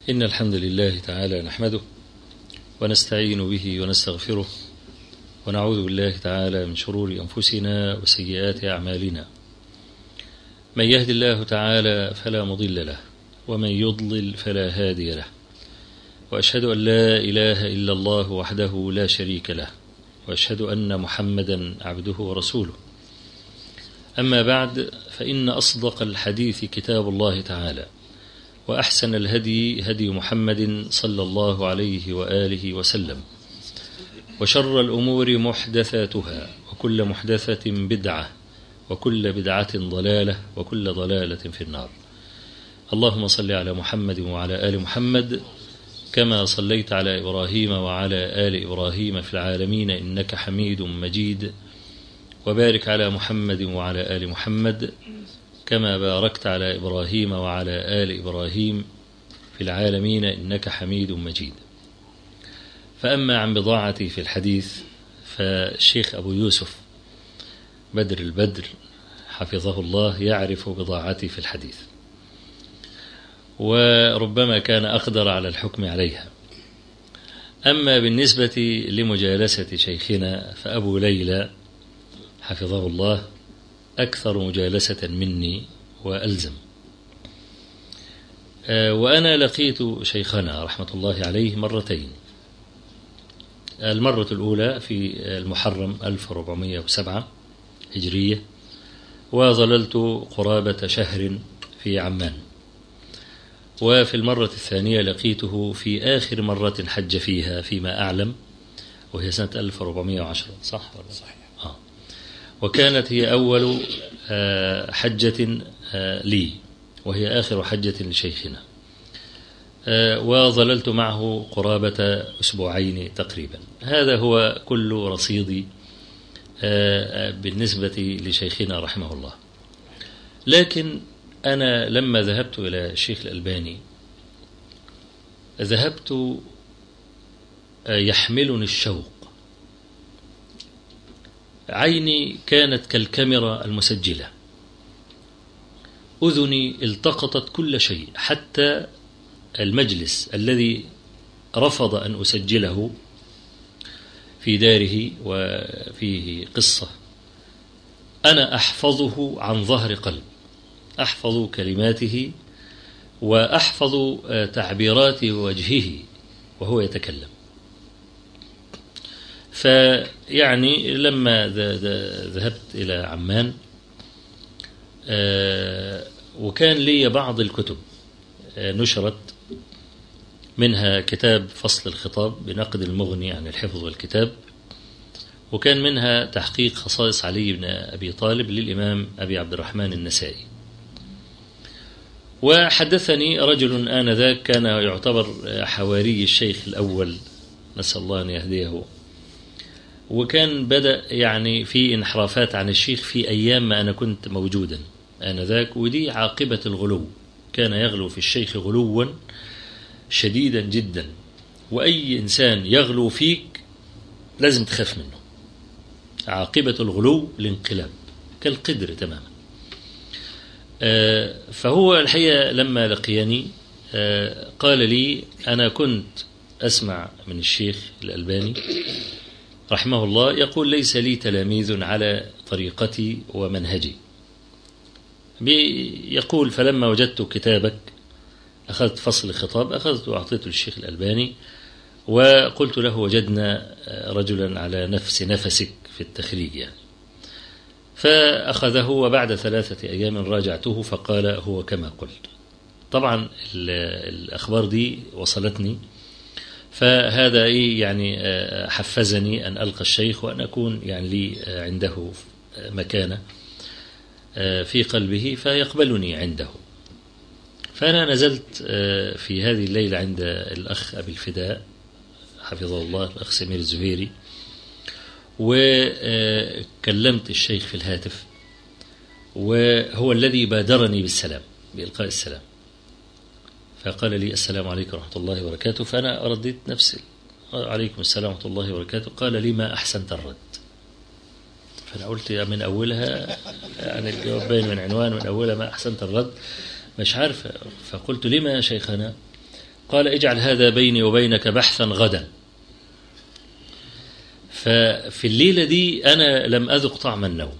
إن الحمد لله تعالى نحمده ونستعين به ونستغفره ونعوذ بالله تعالى من شرور أنفسنا وسيئات أعمالنا من يهد الله تعالى فلا مضل له ومن يضلل فلا هادي له وأشهد أن لا إله إلا الله وحده لا شريك له وأشهد أن محمدا عبده ورسوله أما بعد فإن أصدق الحديث كتاب الله تعالى وأحسن الهدي هدي محمد صلى الله عليه وآله وسلم وشر الأمور محدثاتها وكل محدثة بدعة وكل بدعة ضلالة وكل ضلالة في النار اللهم صل على محمد وعلى آل محمد كما صليت على إبراهيم وعلى آل إبراهيم في العالمين إنك حميد مجيد وبارك على محمد وعلى آل محمد كما باركت على إبراهيم وعلى آل إبراهيم في العالمين إنك حميد مجيد فأما عن بضاعتي في الحديث فالشيخ أبو يوسف بدر البدر حفظه الله يعرف بضاعتي في الحديث وربما كان أقدر على الحكم عليها أما بالنسبة لمجالسة شيخنا فأبو ليلى حفظه الله أكثر مجالسة مني وألزم وأنا لقيت شيخنا رحمة الله عليه مرتين المرة الأولى في المحرم 1407 هجرية وظللت قرابة شهر في عمان وفي المرة الثانية لقيته في آخر مرة حج فيها فيما أعلم وهي سنة 1410 صح ولا صحيح آه. وكانت هي أول حجة لي وهي آخر حجة لشيخنا وظللت معه قرابة أسبوعين تقريبا هذا هو كل رصيدي بالنسبة لشيخنا رحمه الله لكن أنا لما ذهبت إلى الشيخ الألباني ذهبت يحملني الشوق عيني كانت كالكاميرا المسجلة أذني التقطت كل شيء حتى المجلس الذي رفض أن أسجله في داره وفيه قصة أنا أحفظه عن ظهر قلب أحفظ كلماته وأحفظ تعبيرات وجهه وهو يتكلم فيعني لما ذهبت إلى عمان وكان لي بعض الكتب نشرت منها كتاب فصل الخطاب بنقد المغني عن الحفظ والكتاب وكان منها تحقيق خصائص علي بن أبي طالب للإمام أبي عبد الرحمن النسائي وحدثني رجل آنذاك كان يعتبر حواري الشيخ الأول نسأل الله أن يهديه وكان بدأ يعني في انحرافات عن الشيخ في أيام ما أنا كنت موجودا آنذاك ودي عاقبة الغلو كان يغلو في الشيخ غلوا شديدا جدا وأي إنسان يغلو فيك لازم تخاف منه عاقبة الغلو الانقلاب كالقدر تماما فهو الحقيقة لما لقيني قال لي أنا كنت أسمع من الشيخ الألباني رحمه الله يقول ليس لي تلاميذ على طريقتي ومنهجي يقول فلما وجدت كتابك أخذت فصل خطاب أخذت وأعطيته للشيخ الألباني وقلت له وجدنا رجلا على نفس نفسك في التخريج يعني فأخذه وبعد ثلاثة أيام راجعته فقال هو كما قلت طبعا الأخبار دي وصلتني فهذا إيه يعني حفزني أن ألقى الشيخ وأن أكون يعني لي عنده مكانة في قلبه فيقبلني عنده فأنا نزلت في هذه الليلة عند الأخ أبي الفداء حفظه الله الأخ سمير الزهيري وكلمت الشيخ في الهاتف وهو الذي بادرني بالسلام بإلقاء السلام فقال لي السلام عليكم ورحمة الله وبركاته فأنا رديت نفسي عليكم السلام ورحمة الله وبركاته قال لي ما أحسنت الرد فأنا قلت من أولها يعني الجواب باين من عنوان من أولها ما أحسنت الرد مش عارف فقلت لما يا شيخنا قال اجعل هذا بيني وبينك بحثا غدا ففي الليلة دي أنا لم أذق طعم النوم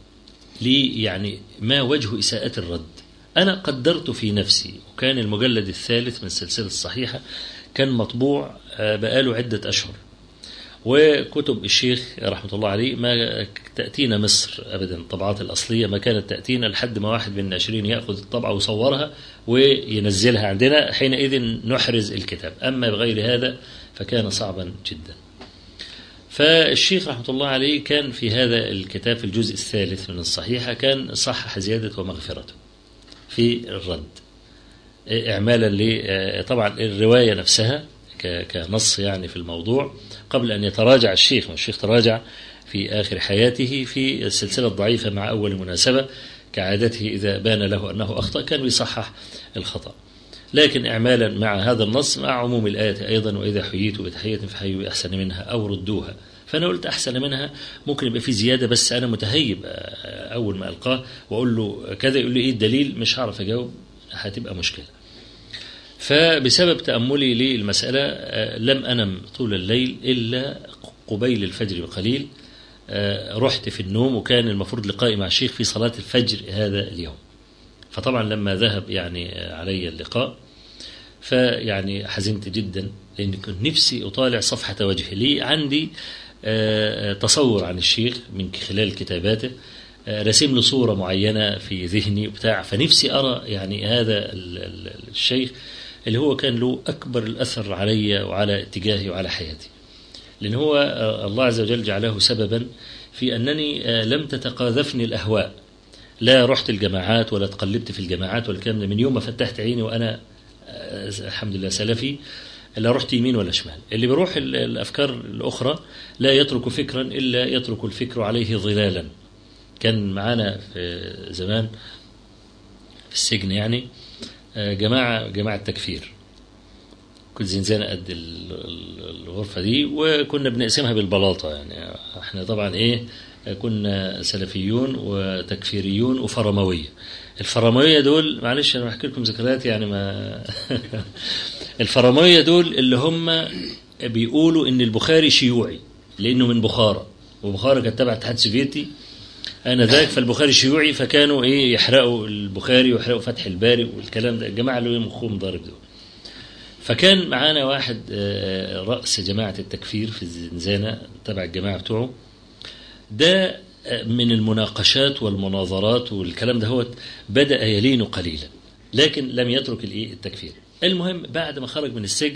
لي يعني ما وجه إساءة الرد أنا قدرت في نفسي وكان المجلد الثالث من السلسلة الصحيحة كان مطبوع بقاله عدة أشهر وكتب الشيخ رحمة الله عليه ما تأتينا مصر أبدا الطبعات الأصلية ما كانت تأتينا لحد ما واحد من الناشرين يأخذ الطبعة ويصورها وينزلها عندنا حينئذ نحرز الكتاب أما بغير هذا فكان صعبا جدا فالشيخ رحمة الله عليه كان في هذا الكتاب في الجزء الثالث من الصحيحة كان صحح زيادة ومغفرته في الرد إعمالا ل طبعا الرواية نفسها كنص يعني في الموضوع قبل أن يتراجع الشيخ والشيخ تراجع في آخر حياته في السلسلة الضعيفة مع أول مناسبة كعادته إذا بان له أنه أخطأ كان يصحح الخطأ لكن إعمالا مع هذا النص مع عموم الآية أيضا وإذا حييتوا بتحية فحيوا بأحسن منها أو ردوها فأنا قلت أحسن منها ممكن يبقى في زيادة بس أنا متهيب أول ما ألقاه وأقول له كذا يقول لي إيه الدليل مش هعرف أجاوب هتبقى مشكلة فبسبب تأملي للمسألة لم أنم طول الليل إلا قبيل الفجر بقليل رحت في النوم وكان المفروض لقائي مع الشيخ في صلاة الفجر هذا اليوم فطبعا لما ذهب يعني علي اللقاء فيعني حزنت جدا لأن كنت نفسي أطالع صفحة وجهه لي عندي تصور عن الشيخ من خلال كتاباته رسم له صورة معينة في ذهني بتاع فنفسي أرى يعني هذا الشيخ اللي هو كان له أكبر الأثر علي وعلى اتجاهي وعلى حياتي لأن هو الله عز وجل جعله سببا في أنني لم تتقاذفني الأهواء لا رحت الجماعات ولا تقلبت في الجماعات ولا الكلام ده من يوم ما فتحت عيني وأنا الحمد لله سلفي لا رحت يمين ولا شمال اللي بيروح الأفكار الأخرى لا يترك فكرا إلا يترك الفكر عليه ظلالا كان معانا في زمان في السجن يعني جماعة جماعة تكفير كل زنزانة قد الغرفة دي وكنا بنقسمها بالبلاطة يعني احنا طبعا ايه كنا سلفيون وتكفيريون وفرموية الفرموية دول معلش انا بحكي لكم ذكريات يعني ما الفرموية دول اللي هم بيقولوا ان البخاري شيوعي لانه من بخارى وبخارى كانت تبع الاتحاد السوفيتي انا ذاك فالبخاري شيوعي فكانوا ايه يحرقوا البخاري ويحرقوا فتح الباري والكلام ده الجماعه اللي مخهم ضارب دول فكان معانا واحد راس جماعه التكفير في الزنزانه تبع الجماعه بتوعه ده من المناقشات والمناظرات والكلام ده هو بدا يلين قليلا لكن لم يترك الايه التكفير المهم بعد ما خرج من السجن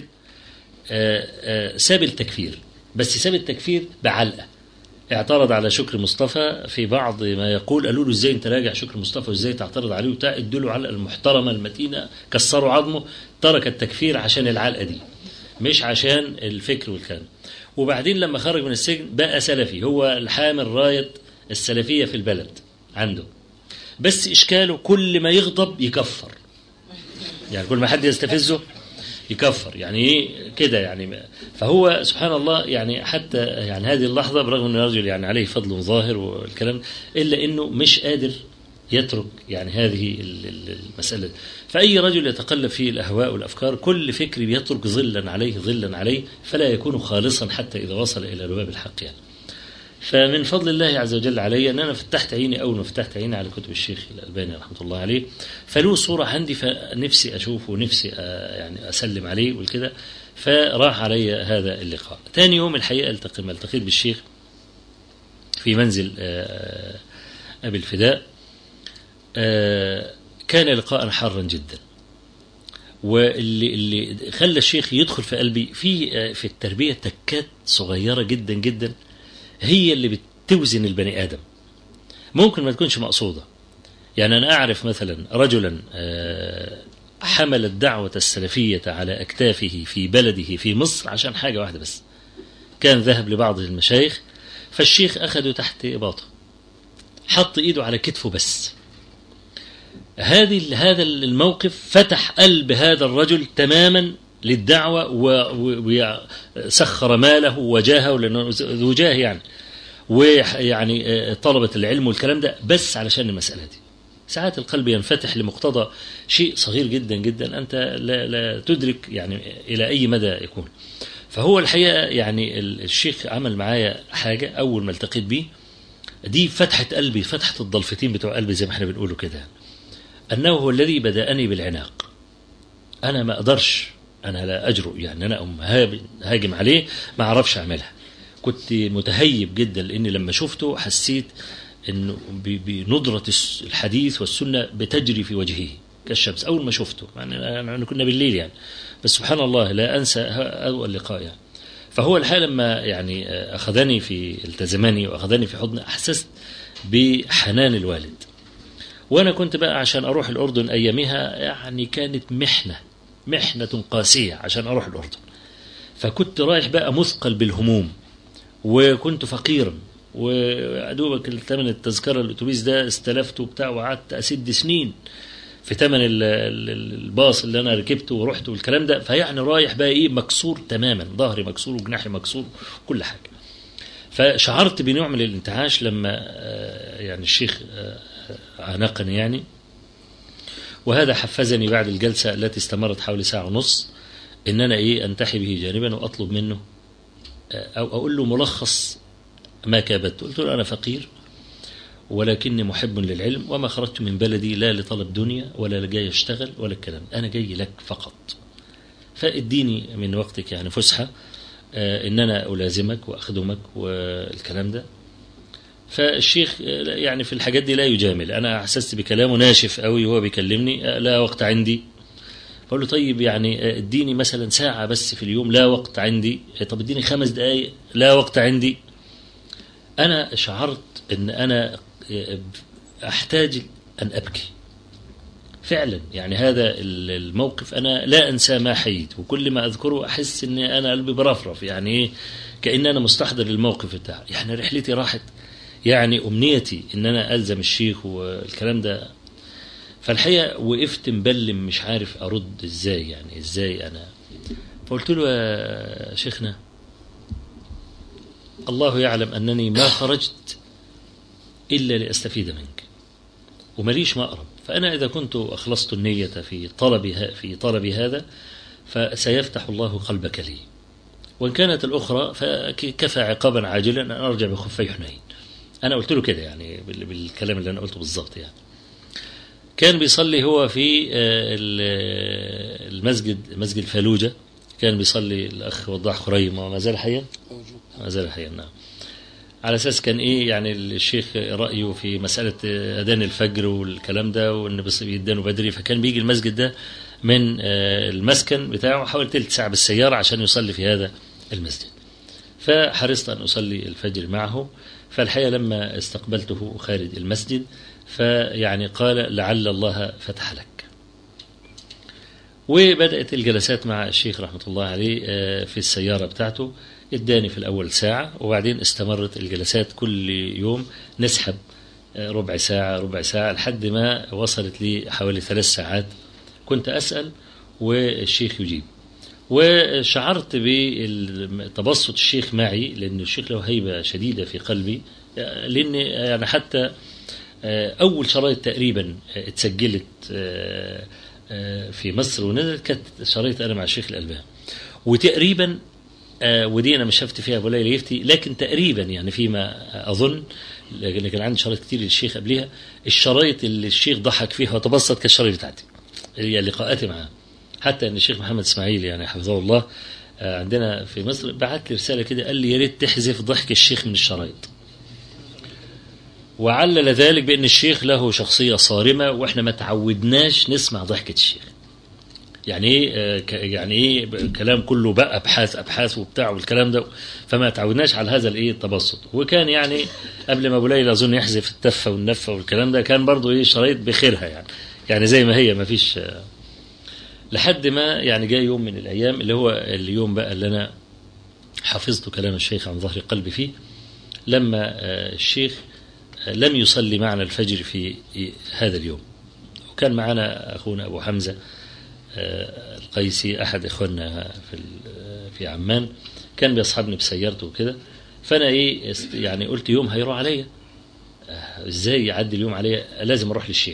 ساب التكفير بس ساب التكفير بعلقه اعترض على شكر مصطفى في بعض ما يقول قالوا له ازاي انت راجع شكر مصطفى وازاي تعترض عليه وبتاع ادوا له علقه المحترمه المتينه كسروا عظمه ترك التكفير عشان العلقه دي مش عشان الفكر والكلام وبعدين لما خرج من السجن بقى سلفي هو الحامل رايه السلفيه في البلد عنده بس اشكاله كل ما يغضب يكفر يعني كل ما حد يستفزه يكفر يعني ايه كده يعني فهو سبحان الله يعني حتى يعني هذه اللحظه برغم ان الرجل يعني عليه فضل ظاهر والكلام الا انه مش قادر يترك يعني هذه المساله فاي رجل يتقلب في الاهواء والافكار كل فكر يترك ظلا عليه ظلا عليه فلا يكون خالصا حتى اذا وصل الى لباب الحق يعني فمن فضل الله عز وجل علي ان انا فتحت عيني اول ما فتحت عيني على كتب الشيخ الالباني رحمه الله عليه فله صوره عندي فنفسي اشوفه ونفسي يعني اسلم عليه والكده فراح علي هذا اللقاء. ثاني يوم الحقيقه التقي التقيت بالشيخ في منزل ابي الفداء كان لقاء حارا جدا. واللي اللي خلى الشيخ يدخل في قلبي في في التربيه تكات صغيره جدا جدا هي اللي بتوزن البني ادم ممكن ما تكونش مقصوده يعني انا اعرف مثلا رجلا حمل الدعوه السلفيه على اكتافه في بلده في مصر عشان حاجه واحده بس كان ذهب لبعض المشايخ فالشيخ اخذه تحت اباطه حط ايده على كتفه بس هذه هذا الموقف فتح قلب هذا الرجل تماما للدعوة وسخر ماله وجاهه لأنه ذو جاه يعني ويعني طلبة العلم والكلام ده بس علشان المسألة دي ساعات القلب ينفتح لمقتضى شيء صغير جدا جدا أنت لا, لا تدرك يعني إلى أي مدى يكون فهو الحقيقة يعني الشيخ عمل معايا حاجة أول ما التقيت بيه دي فتحة قلبي فتحة الضلفتين بتوع قلبي زي ما احنا بنقوله كده أنه هو الذي بدأني بالعناق أنا ما أقدرش أنا لا أجرؤ يعني أنا أم هاجم عليه ما أعرفش أعملها كنت متهيب جدا لأني لما شفته حسيت أنه بندرة الحديث والسنة بتجري في وجهه كالشمس أول ما شفته يعني كنا بالليل يعني بس سبحان الله لا أنسى أول اللقاء يعني فهو الحال لما يعني أخذني في التزمني وأخذني في حضن أحسست بحنان الوالد وأنا كنت بقى عشان أروح الأردن أيامها يعني كانت محنة محنة قاسية عشان أروح الأردن فكنت رايح بقى مثقل بالهموم وكنت فقيرا وأدوبك ثمن التذكرة الأتوبيس ده استلفته بتاع وقعدت أسد سنين في ثمن الباص اللي أنا ركبته ورحت والكلام ده فيعني رايح بقى إيه مكسور تماما ظهري مكسور وجناحي مكسور كل حاجة فشعرت بنوع من الانتعاش لما يعني الشيخ عانقني يعني وهذا حفزني بعد الجلسة التي استمرت حوالي ساعة ونص إن أنا إيه أنتحي به جانبا وأطلب منه أو أقول له ملخص ما كابدت قلت له أنا فقير ولكني محب للعلم وما خرجت من بلدي لا لطلب دنيا ولا جاي أشتغل ولا الكلام أنا جاي لك فقط فاديني من وقتك يعني فسحة إن أنا ألازمك وأخدمك والكلام ده فالشيخ يعني في الحاجات دي لا يجامل أنا أحسست بكلامه ناشف قوي وهو بيكلمني لا وقت عندي بقول له طيب يعني اديني مثلا ساعة بس في اليوم لا وقت عندي طب اديني خمس دقايق لا وقت عندي أنا شعرت أن أنا أحتاج أن أبكي فعلا يعني هذا الموقف أنا لا أنسى ما حييت وكل ما أذكره أحس أن أنا قلبي برفرف يعني إيه كأن أنا مستحضر الموقف بتاعه يعني رحلتي راحت يعني أمنيتي أن أنا ألزم الشيخ والكلام ده فالحقيقة وقفت مبلم مش عارف أرد إزاي يعني إزاي أنا فقلت له يا شيخنا الله يعلم أنني ما خرجت إلا لأستفيد منك ومليش مأرب فأنا إذا كنت أخلصت النية في طلب في طلب هذا فسيفتح الله قلبك لي وإن كانت الأخرى فكفى عقابا عاجلا أن أرجع بخفي حنين أنا قلت له كده يعني بالكلام اللي أنا قلته بالظبط يعني كان بيصلي هو في المسجد مسجد الفالوجة كان بيصلي الأخ وضاح خريم وما زال حيا ما زال حيا نعم على أساس كان إيه يعني الشيخ رأيه في مسألة أذان الفجر والكلام ده وإن بيدانوا بدري فكان بيجي المسجد ده من المسكن بتاعه حوالي تلت ساعة بالسيارة عشان يصلي في هذا المسجد فحرصت أن أصلي الفجر معه فالحقيقة لما استقبلته خارج المسجد فيعني قال لعل الله فتح لك وبدأت الجلسات مع الشيخ رحمة الله عليه في السيارة بتاعته اداني في الأول ساعة وبعدين استمرت الجلسات كل يوم نسحب ربع ساعة ربع ساعة لحد ما وصلت لي حوالي ثلاث ساعات كنت أسأل والشيخ يجيب وشعرت بتبسط الشيخ معي لأن الشيخ له هيبة شديدة في قلبي لأن يعني حتى أول شرايط تقريبا اتسجلت في مصر ونزلت كانت شرايط أنا مع الشيخ الألباني وتقريبا ودي أنا مش شفت فيها أبو ليلى يفتي لكن تقريبا يعني فيما أظن لكن كان عندي شرايط كتير للشيخ قبلها الشرايط اللي الشيخ ضحك فيها وتبسط كالشرايط بتاعتي هي لقاءاتي معاه حتى ان الشيخ محمد اسماعيل يعني حفظه الله عندنا في مصر بعت لي رساله كده قال لي يا ريت تحذف ضحك الشيخ من الشرايط وعلل ذلك بان الشيخ له شخصيه صارمه واحنا ما تعودناش نسمع ضحكه الشيخ يعني ايه يعني ايه كلام كله بقى ابحاث ابحاث وبتاع والكلام ده فما تعودناش على هذا الايه التبسط وكان يعني قبل ما ابو ليلى اظن يحذف التفه والنفه والكلام ده كان برضه ايه شرايط بخيرها يعني يعني زي ما هي ما فيش لحد ما يعني جاء يوم من الايام اللي هو اليوم بقى اللي انا حفظت كلام الشيخ عن ظهر قلبي فيه لما الشيخ لم يصلي معنا الفجر في هذا اليوم وكان معنا اخونا ابو حمزه القيسي احد اخواننا في في عمان كان بيصحبني بسيارته وكده فانا ايه يعني قلت يوم هيروح عليا ازاي يعدي اليوم عليا لازم اروح للشيخ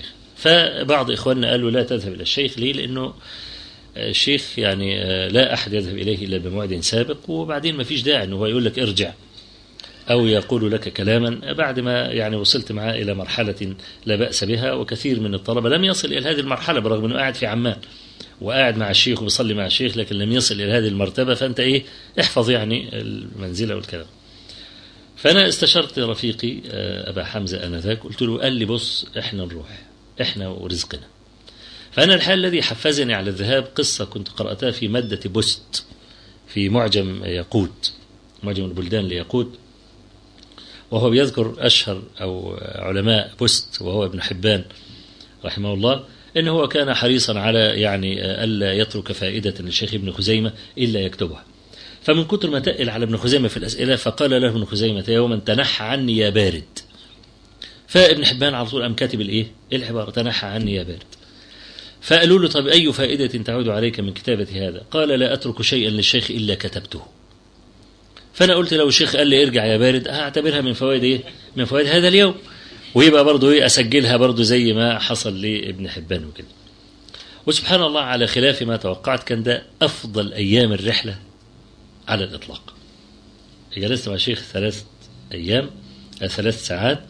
فبعض إخواننا قالوا لا تذهب إلى الشيخ ليه لأنه الشيخ يعني لا أحد يذهب إليه إلا بموعد سابق وبعدين ما فيش داعي أنه هو يقول لك ارجع أو يقول لك كلاما بعد ما يعني وصلت معاه إلى مرحلة لا بأس بها وكثير من الطلبة لم يصل إلى هذه المرحلة برغم أنه قاعد في عمان وقاعد مع الشيخ وبيصلي مع الشيخ لكن لم يصل إلى هذه المرتبة فأنت إيه احفظ يعني المنزلة والكلام فأنا استشرت رفيقي أبا حمزة آنذاك قلت له قال لي بص إحنا نروح إحنا ورزقنا فأنا الحال الذي حفزني على الذهاب قصة كنت قرأتها في مادة بوست في معجم ياقوت معجم البلدان لياقوت وهو بيذكر أشهر أو علماء بوست وهو ابن حبان رحمه الله إن هو كان حريصا على يعني ألا يترك فائدة للشيخ ابن خزيمة إلا يكتبها فمن كتر ما تقل على ابن خزيمة في الأسئلة فقال له ابن خزيمة يوما تنحى عني يا بارد فابن حبان على طول قام كاتب الإيه العبارة تنحى عني يا بارد فقالوا له طب أي فائدة تعود عليك من كتابة هذا قال لا أترك شيئا للشيخ إلا كتبته فأنا قلت لو الشيخ قال لي ارجع يا بارد هعتبرها من فوائد إيه من فوائد هذا اليوم ويبقى برضه إيه أسجلها برضه زي ما حصل لابن حبان وكده وسبحان الله على خلاف ما توقعت كان ده أفضل أيام الرحلة على الإطلاق جلست مع الشيخ ثلاث أيام ثلاث ساعات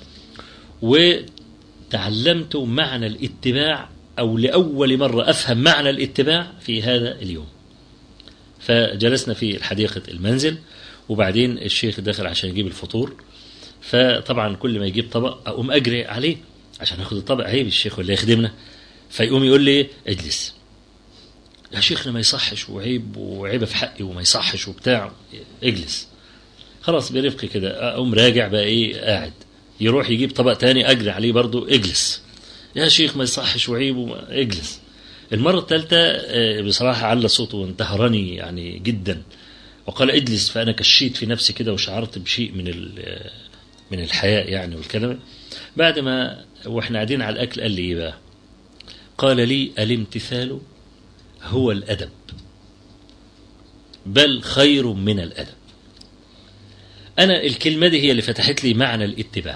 وتعلمت معنى الاتباع أو لأول مرة أفهم معنى الاتباع في هذا اليوم فجلسنا في حديقة المنزل وبعدين الشيخ دخل عشان يجيب الفطور فطبعا كل ما يجيب طبق أقوم أجري عليه عشان أخذ الطبق عيب الشيخ ولا يخدمنا فيقوم يقول لي اجلس يا شيخنا ما يصحش وعيب وعيبه في حقي وما يصحش وبتاع اجلس خلاص برفقي كده اقوم راجع بقى ايه قاعد يروح يجيب طبق تاني اجري عليه برضه اجلس يا شيخ ما يصحش وعيب وما اجلس المرة الثالثة بصراحة على صوته وانتهرني يعني جدا وقال اجلس فأنا كشيت في نفسي كده وشعرت بشيء من من الحياء يعني والكلام بعد ما واحنا قاعدين على الأكل قال لي إيه بقى قال لي الامتثال هو الأدب بل خير من الأدب أنا الكلمة دي هي اللي فتحت لي معنى الاتباع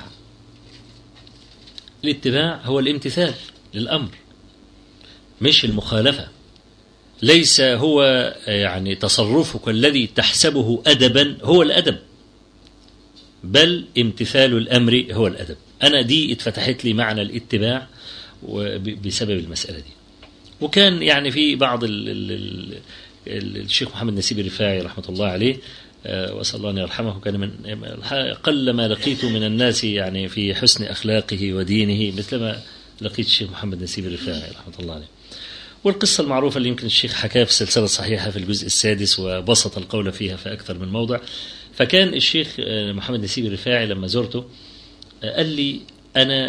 الاتباع هو الامتثال للأمر مش المخالفة ليس هو يعني تصرفك الذي تحسبه أدبا هو الأدب بل امتثال الأمر هو الأدب أنا دي اتفتحت لي معنى الاتباع بسبب المسألة دي وكان يعني في بعض ال ال ال الشيخ محمد نسيب الرفاعي رحمة الله عليه وأسأل الله أن يرحمه كان من قل ما لقيت من الناس يعني في حسن أخلاقه ودينه مثلما لقيت الشيخ محمد نسيب الرفاعي رحمة الله عليه والقصة المعروفة اللي يمكن الشيخ حكاها في السلسلة الصحيحة في الجزء السادس وبسط القول فيها في أكثر من موضع فكان الشيخ محمد نسيب الرفاعي لما زرته قال لي أنا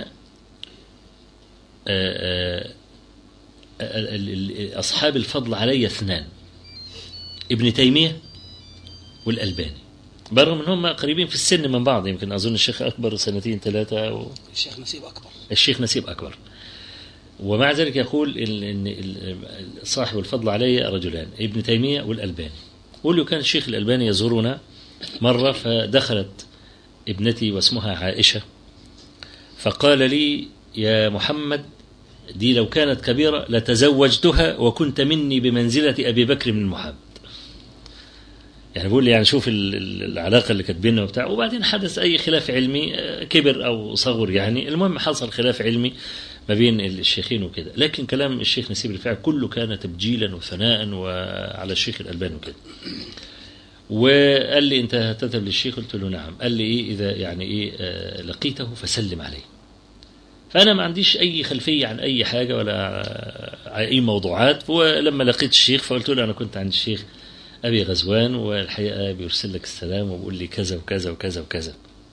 أصحاب الفضل علي اثنان ابن تيمية والألباني برغم ان هم قريبين في السن من بعض يمكن اظن الشيخ اكبر سنتين ثلاثه و... الشيخ نسيب اكبر الشيخ نسيب اكبر ومع ذلك يقول ان صاحب الفضل علي رجلان ابن تيميه والالباني قول له كان الشيخ الالباني يزورنا مره فدخلت ابنتي واسمها عائشه فقال لي يا محمد دي لو كانت كبيره لتزوجتها وكنت مني بمنزله ابي بكر من محمد يعني بيقول لي يعني شوف العلاقه اللي كانت بيننا وبتاع وبعدين حدث اي خلاف علمي كبر او صغر يعني المهم حصل خلاف علمي ما بين الشيخين وكده لكن كلام الشيخ نسيب الرفاعي كله كان تبجيلا وثناء وعلى الشيخ الالباني وكده وقال لي انت هتذهب للشيخ قلت له نعم قال لي ايه اذا يعني ايه آه لقيته فسلم عليه فانا ما عنديش اي خلفيه عن اي حاجه ولا اي موضوعات ولما لقيت الشيخ فقلت له انا كنت عند الشيخ أبي غزوان والحقيقة بيرسل لك السلام وبيقول لي كذا وكذا وكذا وكذا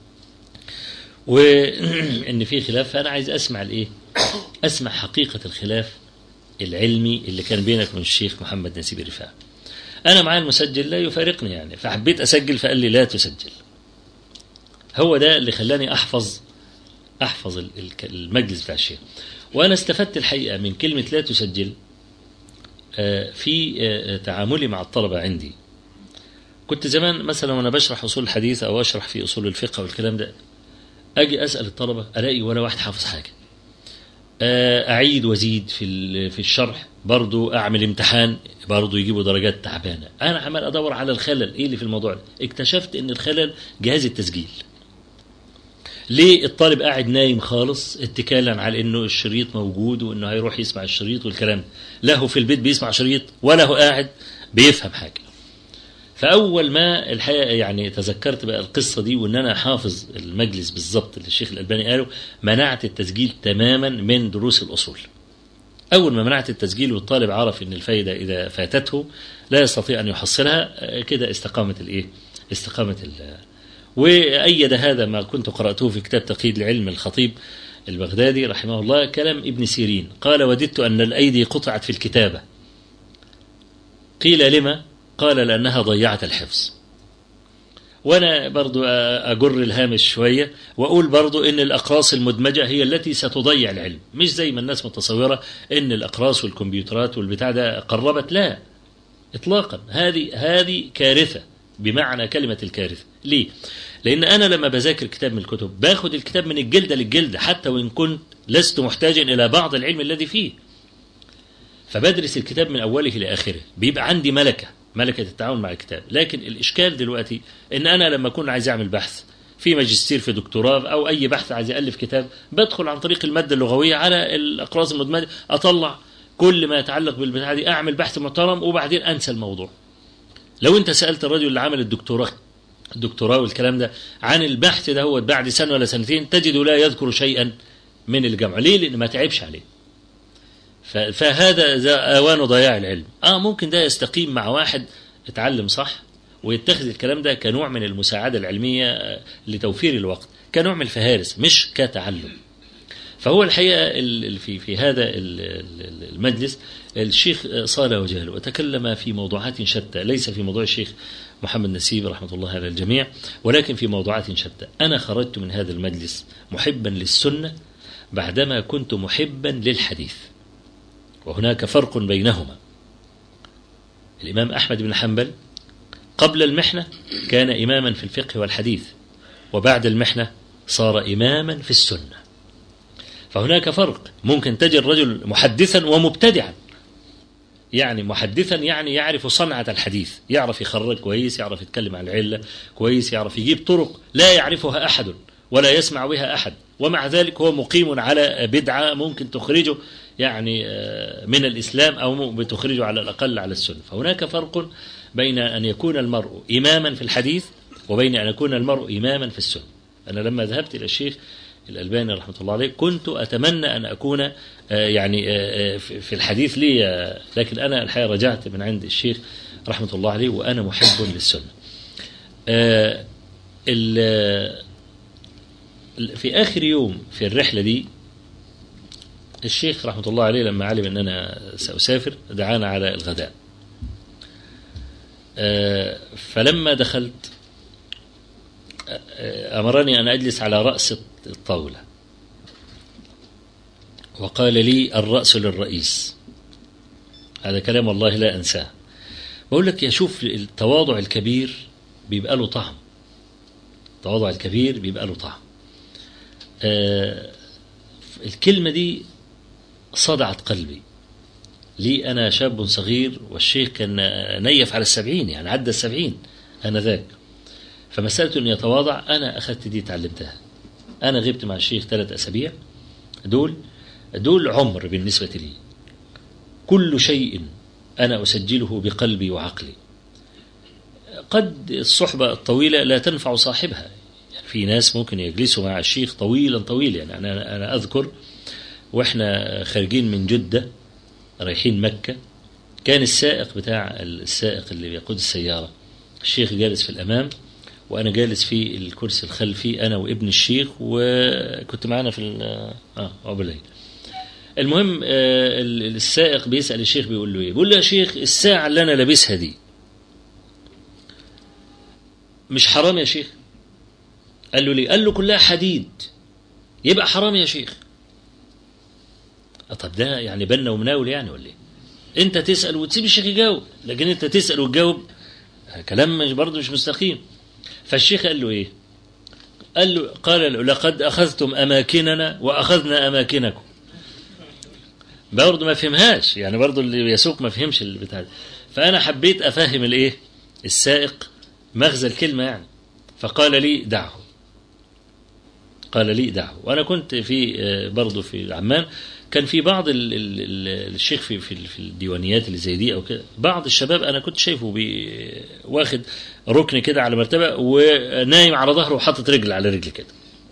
وإن في خلاف فأنا عايز أسمع الإيه أسمع حقيقة الخلاف العلمي اللي كان بينك وبين الشيخ محمد نسيب الرفاعي أنا معايا المسجل لا يفارقني يعني فحبيت أسجل فقال لي لا تسجل هو ده اللي خلاني أحفظ أحفظ المجلس بتاع الشيخ وأنا استفدت الحقيقة من كلمة لا تسجل في تعاملي مع الطلبة عندي كنت زمان مثلا وانا بشرح اصول الحديث او اشرح في اصول الفقه والكلام ده اجي اسال الطلبه الاقي ولا واحد حافظ حاجه آه، اعيد وازيد في ال- في الشرح برضو اعمل امتحان برضو يجيبوا درجات تعبانه انا عمال ادور على الخلل ايه اللي في الموضوع ده اكتشفت ان الخلل جهاز التسجيل ليه الطالب قاعد نايم خالص اتكالا على انه الشريط موجود وانه هيروح يسمع الشريط والكلام ده. لا هو في البيت بيسمع شريط ولا هو قاعد بيفهم حاجه فاول ما الحقيقه يعني تذكرت بقى القصه دي وان انا حافظ المجلس بالظبط اللي الشيخ الالباني قاله منعت التسجيل تماما من دروس الاصول اول ما منعت التسجيل والطالب عرف ان الفايده اذا فاتته لا يستطيع ان يحصلها آه، كده استقامه الايه استقامه ال وايد هذا ما كنت قراته في كتاب تقييد العلم الخطيب البغدادي رحمه الله كلام ابن سيرين قال وددت ان الايدي قطعت في الكتابه قيل لما قال لأنها ضيعت الحفظ وأنا برضو أجر الهامش شوية وأقول برضو إن الأقراص المدمجة هي التي ستضيع العلم مش زي ما الناس متصورة إن الأقراص والكمبيوترات والبتاع ده قربت لا إطلاقا هذه هذه كارثة بمعنى كلمة الكارثة ليه؟ لأن أنا لما بذاكر كتاب من الكتب باخد الكتاب من الجلدة للجلدة حتى وإن كنت لست محتاجا إلى بعض العلم الذي فيه فبدرس الكتاب من اوله لاخره بيبقى عندي ملكه ملكه التعامل مع الكتاب لكن الاشكال دلوقتي ان انا لما اكون عايز اعمل بحث في ماجستير في دكتوراه او اي بحث عايز الف كتاب بدخل عن طريق الماده اللغويه على الاقراص المدمجه اطلع كل ما يتعلق بالبتاع دي اعمل بحث محترم وبعدين انسى الموضوع لو انت سالت الرجل اللي عمل الدكتوراه الدكتوراه والكلام ده عن البحث ده هو بعد سنه ولا سنتين تجده لا يذكر شيئا من الجامعه ليه لان ما تعبش عليه ف- فهذا ذا اوان ضياع العلم اه ممكن ده يستقيم مع واحد اتعلم صح ويتخذ الكلام ده كنوع من المساعده العلميه آه، لتوفير الوقت كنوع من الفهارس مش كتعلم فهو الحقيقه ال- ال- في في هذا ال- ال- المجلس الشيخ صالح وجهل وتكلم في موضوعات شتى ليس في موضوع الشيخ محمد نسيب رحمه الله على الجميع ولكن في موضوعات شتى انا خرجت من هذا المجلس محبا للسنه بعدما كنت محبا للحديث وهناك فرق بينهما الإمام أحمد بن حنبل قبل المحنة كان إماما في الفقه والحديث وبعد المحنة صار إماما في السنة فهناك فرق ممكن تجد الرجل محدثا ومبتدعا يعني محدثا يعني يعرف صنعة الحديث يعرف يخرج كويس يعرف يتكلم عن العلة كويس يعرف يجيب طرق لا يعرفها أحد ولا يسمع بها أحد ومع ذلك هو مقيم على بدعة ممكن تخرجه يعني آه، من الإسلام أو بتخرجه على الأقل على السنة فهناك فرق بين أن يكون المرء إماما في الحديث وبين أن يكون المرء إماما في السنة أنا لما ذهبت إلى الشيخ الألباني رحمة الله عليه كنت أتمنى أن أكون آه، يعني آه، آه، في في الحديث لي آه، لكن أنا الحقيقة رجعت من عند الشيخ رحمة الله عليه وأنا محب للسنة آه، ال- ال- في آخر يوم في الرحلة دي الشيخ رحمة الله عليه لما علم أن أنا سأسافر دعانا على الغداء آه، فلما دخلت آه، أمرني أن أجلس على رأس الطاولة وقال لي الرأس للرئيس هذا كلام والله لا أنساه بقول لك يا شوف التواضع الكبير بيبقى له طعم التواضع الكبير بيبقى له طعم آه، الكلمة دي صدعت قلبي لي أنا شاب صغير والشيخ كان نيف على السبعين يعني عدى السبعين آنذاك فمسألة أن يتواضع أنا أخذت دي تعلمتها أنا غبت مع الشيخ ثلاث أسابيع دول دول عمر بالنسبة لي كل شيء أنا أسجله بقلبي وعقلي قد الصحبة الطويلة لا تنفع صاحبها يعني في ناس ممكن يجلسوا مع الشيخ طويلا طويلا يعني أنا أنا أذكر وإحنا خارجين من جدة رايحين مكة كان السائق بتاع السائق اللي بيقود السيارة الشيخ جالس في الأمام وأنا جالس في الكرسي الخلفي أنا وابن الشيخ وكنت معانا في ال- آه أبو الليل المهم آه، ال- السائق بيسأل الشيخ بيقول له إيه بيقول له يا شيخ الساعة اللي أنا لابسها دي مش حرام يا شيخ قال له ليه قال له كلها حديد يبقى حرام يا شيخ آه، طب ده يعني بنا ومناول يعني ولا ايه انت تسأل وتسيب الشيخ يجاوب لكن انت تسأل وتجاوب آه، كلام مش برضه مش مستقيم فالشيخ قال له ايه قال له قال له لقد اخذتم اماكننا واخذنا اماكنكم برضه ما فهمهاش يعني برضه اللي يسوق ما فهمش البتاع ده. فانا حبيت افهم الايه السائق مغزى الكلمه يعني فقال لي دعه قال لي دعه وانا كنت في آه، برضه في عمان كان في بعض ال ال ال الشيخ في في في الديوانيات اللي زي دي او كده بعض الشباب انا كنت شايفه بي واخد ركن كده على مرتبه ونايم على ظهره وحاطط رجل على رجل كده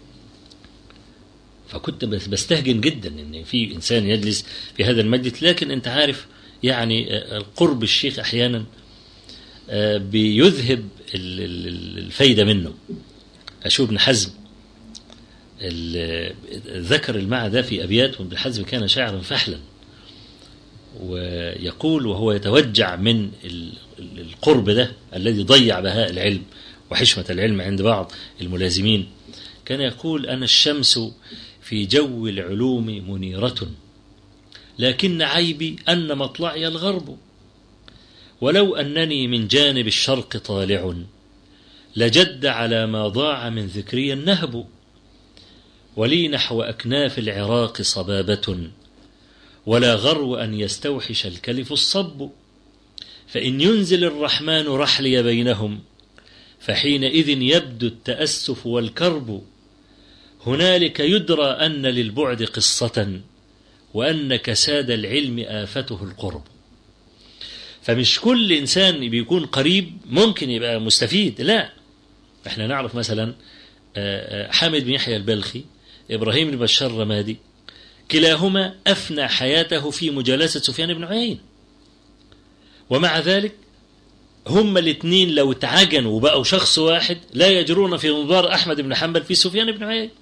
فكنت بس بستهجن جدا ان في انسان يجلس في هذا المجلس لكن انت عارف يعني آه، قرب الشيخ احيانا آه، بيذهب ال- ال- ال- الفايده منه اشوف ابن حزم ال- ذكر المعنى ده في ابيات وابن حزم كان شاعرا فحلا ويقول وهو يتوجع من ال- ال- القرب ده الذي ضيع بهاء العلم وحشمة العلم عند بعض الملازمين كان يقول أنا الشمس في جو العلوم منيرة لكن عيبي أن مطلعي الغرب ولو أنني من جانب الشرق طالع لجد على ما ضاع من ذكري النهب ولي نحو أكناف العراق صبابة ولا غرو أن يستوحش الكلف الصب فإن ينزل الرحمن رحلي بينهم فحينئذ يبدو التأسف والكرب هنالك يدرى أن للبعد قصة وأن كساد العلم آفته القرب فمش كل إنسان بيكون قريب ممكن يبقى مستفيد لا احنا نعرف مثلا آه، آه، حامد بن يحيى البلخي إبراهيم بن بشار الرمادي كلاهما أفنى حياته في مجالسة سفيان بن عيينة ومع ذلك هما الاثنين لو اتعجنوا وبقوا شخص واحد لا يجرون في انظار أحمد بن حنبل في سفيان بن عيينة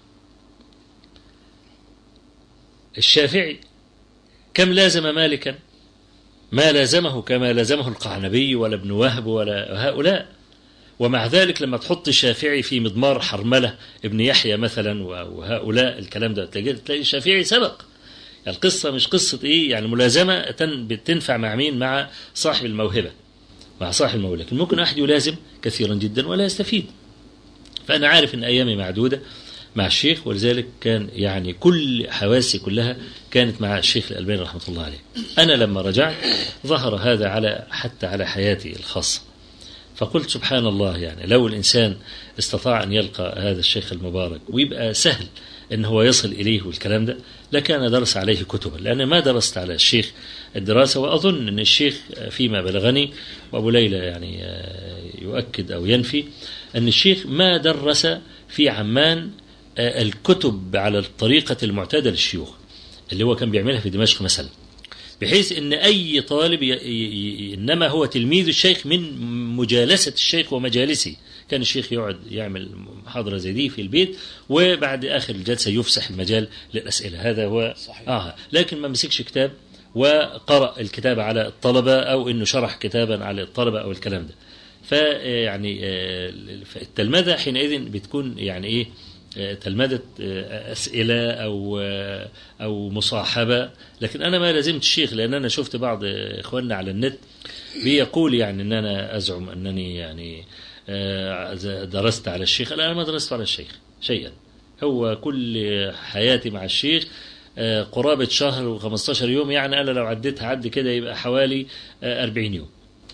الشافعي كم لازم مالكا ما لازمه كما لازمه القعنبي ولا ابن وهب ولا هؤلاء ومع ذلك لما تحط الشافعي في مضمار حرملة ابن يحيى مثلا وهؤلاء الكلام ده تلاقي تلاقي الشافعي سبق القصة مش قصة ايه يعني ملازمة تن- بتنفع مع مين مع صاحب الموهبة مع صاحب الموهبة لكن ممكن أحد يلازم كثيرا جدا ولا يستفيد فأنا عارف أن أيامي معدودة مع الشيخ ولذلك كان يعني كل حواسي كلها كانت مع الشيخ الألباني رحمة الله عليه أنا لما رجعت ظهر هذا على حتى على حياتي الخاصة فقلت سبحان الله يعني لو الإنسان استطاع أن يلقى هذا الشيخ المبارك ويبقى سهل أن هو يصل إليه والكلام ده لكان درس عليه كتبا لأن ما درست على الشيخ الدراسة وأظن أن الشيخ فيما بلغني وأبو ليلى يعني يؤكد أو ينفي أن الشيخ ما درس في عمان الكتب على الطريقة المعتادة للشيوخ اللي هو كان بيعملها في دمشق مثلا بحيث ان اي طالب ي... ي... انما هو تلميذ الشيخ من مجالسه الشيخ ومجالسه كان الشيخ يقعد يعمل محاضره زي دي في البيت وبعد اخر الجلسه يفسح المجال للاسئله هذا هو صحيح. اه لكن ما مسكش كتاب وقرأ الكتاب على الطلبة أو إنه شرح كتابا على الطلبة أو الكلام ده فيعني التلمذة حينئذ بتكون يعني إيه آه، تلمذة آه، أسئلة أو آه، أو مصاحبة لكن أنا ما لازمت الشيخ لأن أنا شفت بعض آه، إخواننا على النت بيقول يعني أن أنا أزعم أنني يعني آه، درست على الشيخ لا أنا ما درست على الشيخ شيئا هو كل حياتي مع الشيخ آه، قرابة شهر و15 يوم يعني أنا لو عديتها عد كده يبقى حوالي آه، 40 يوم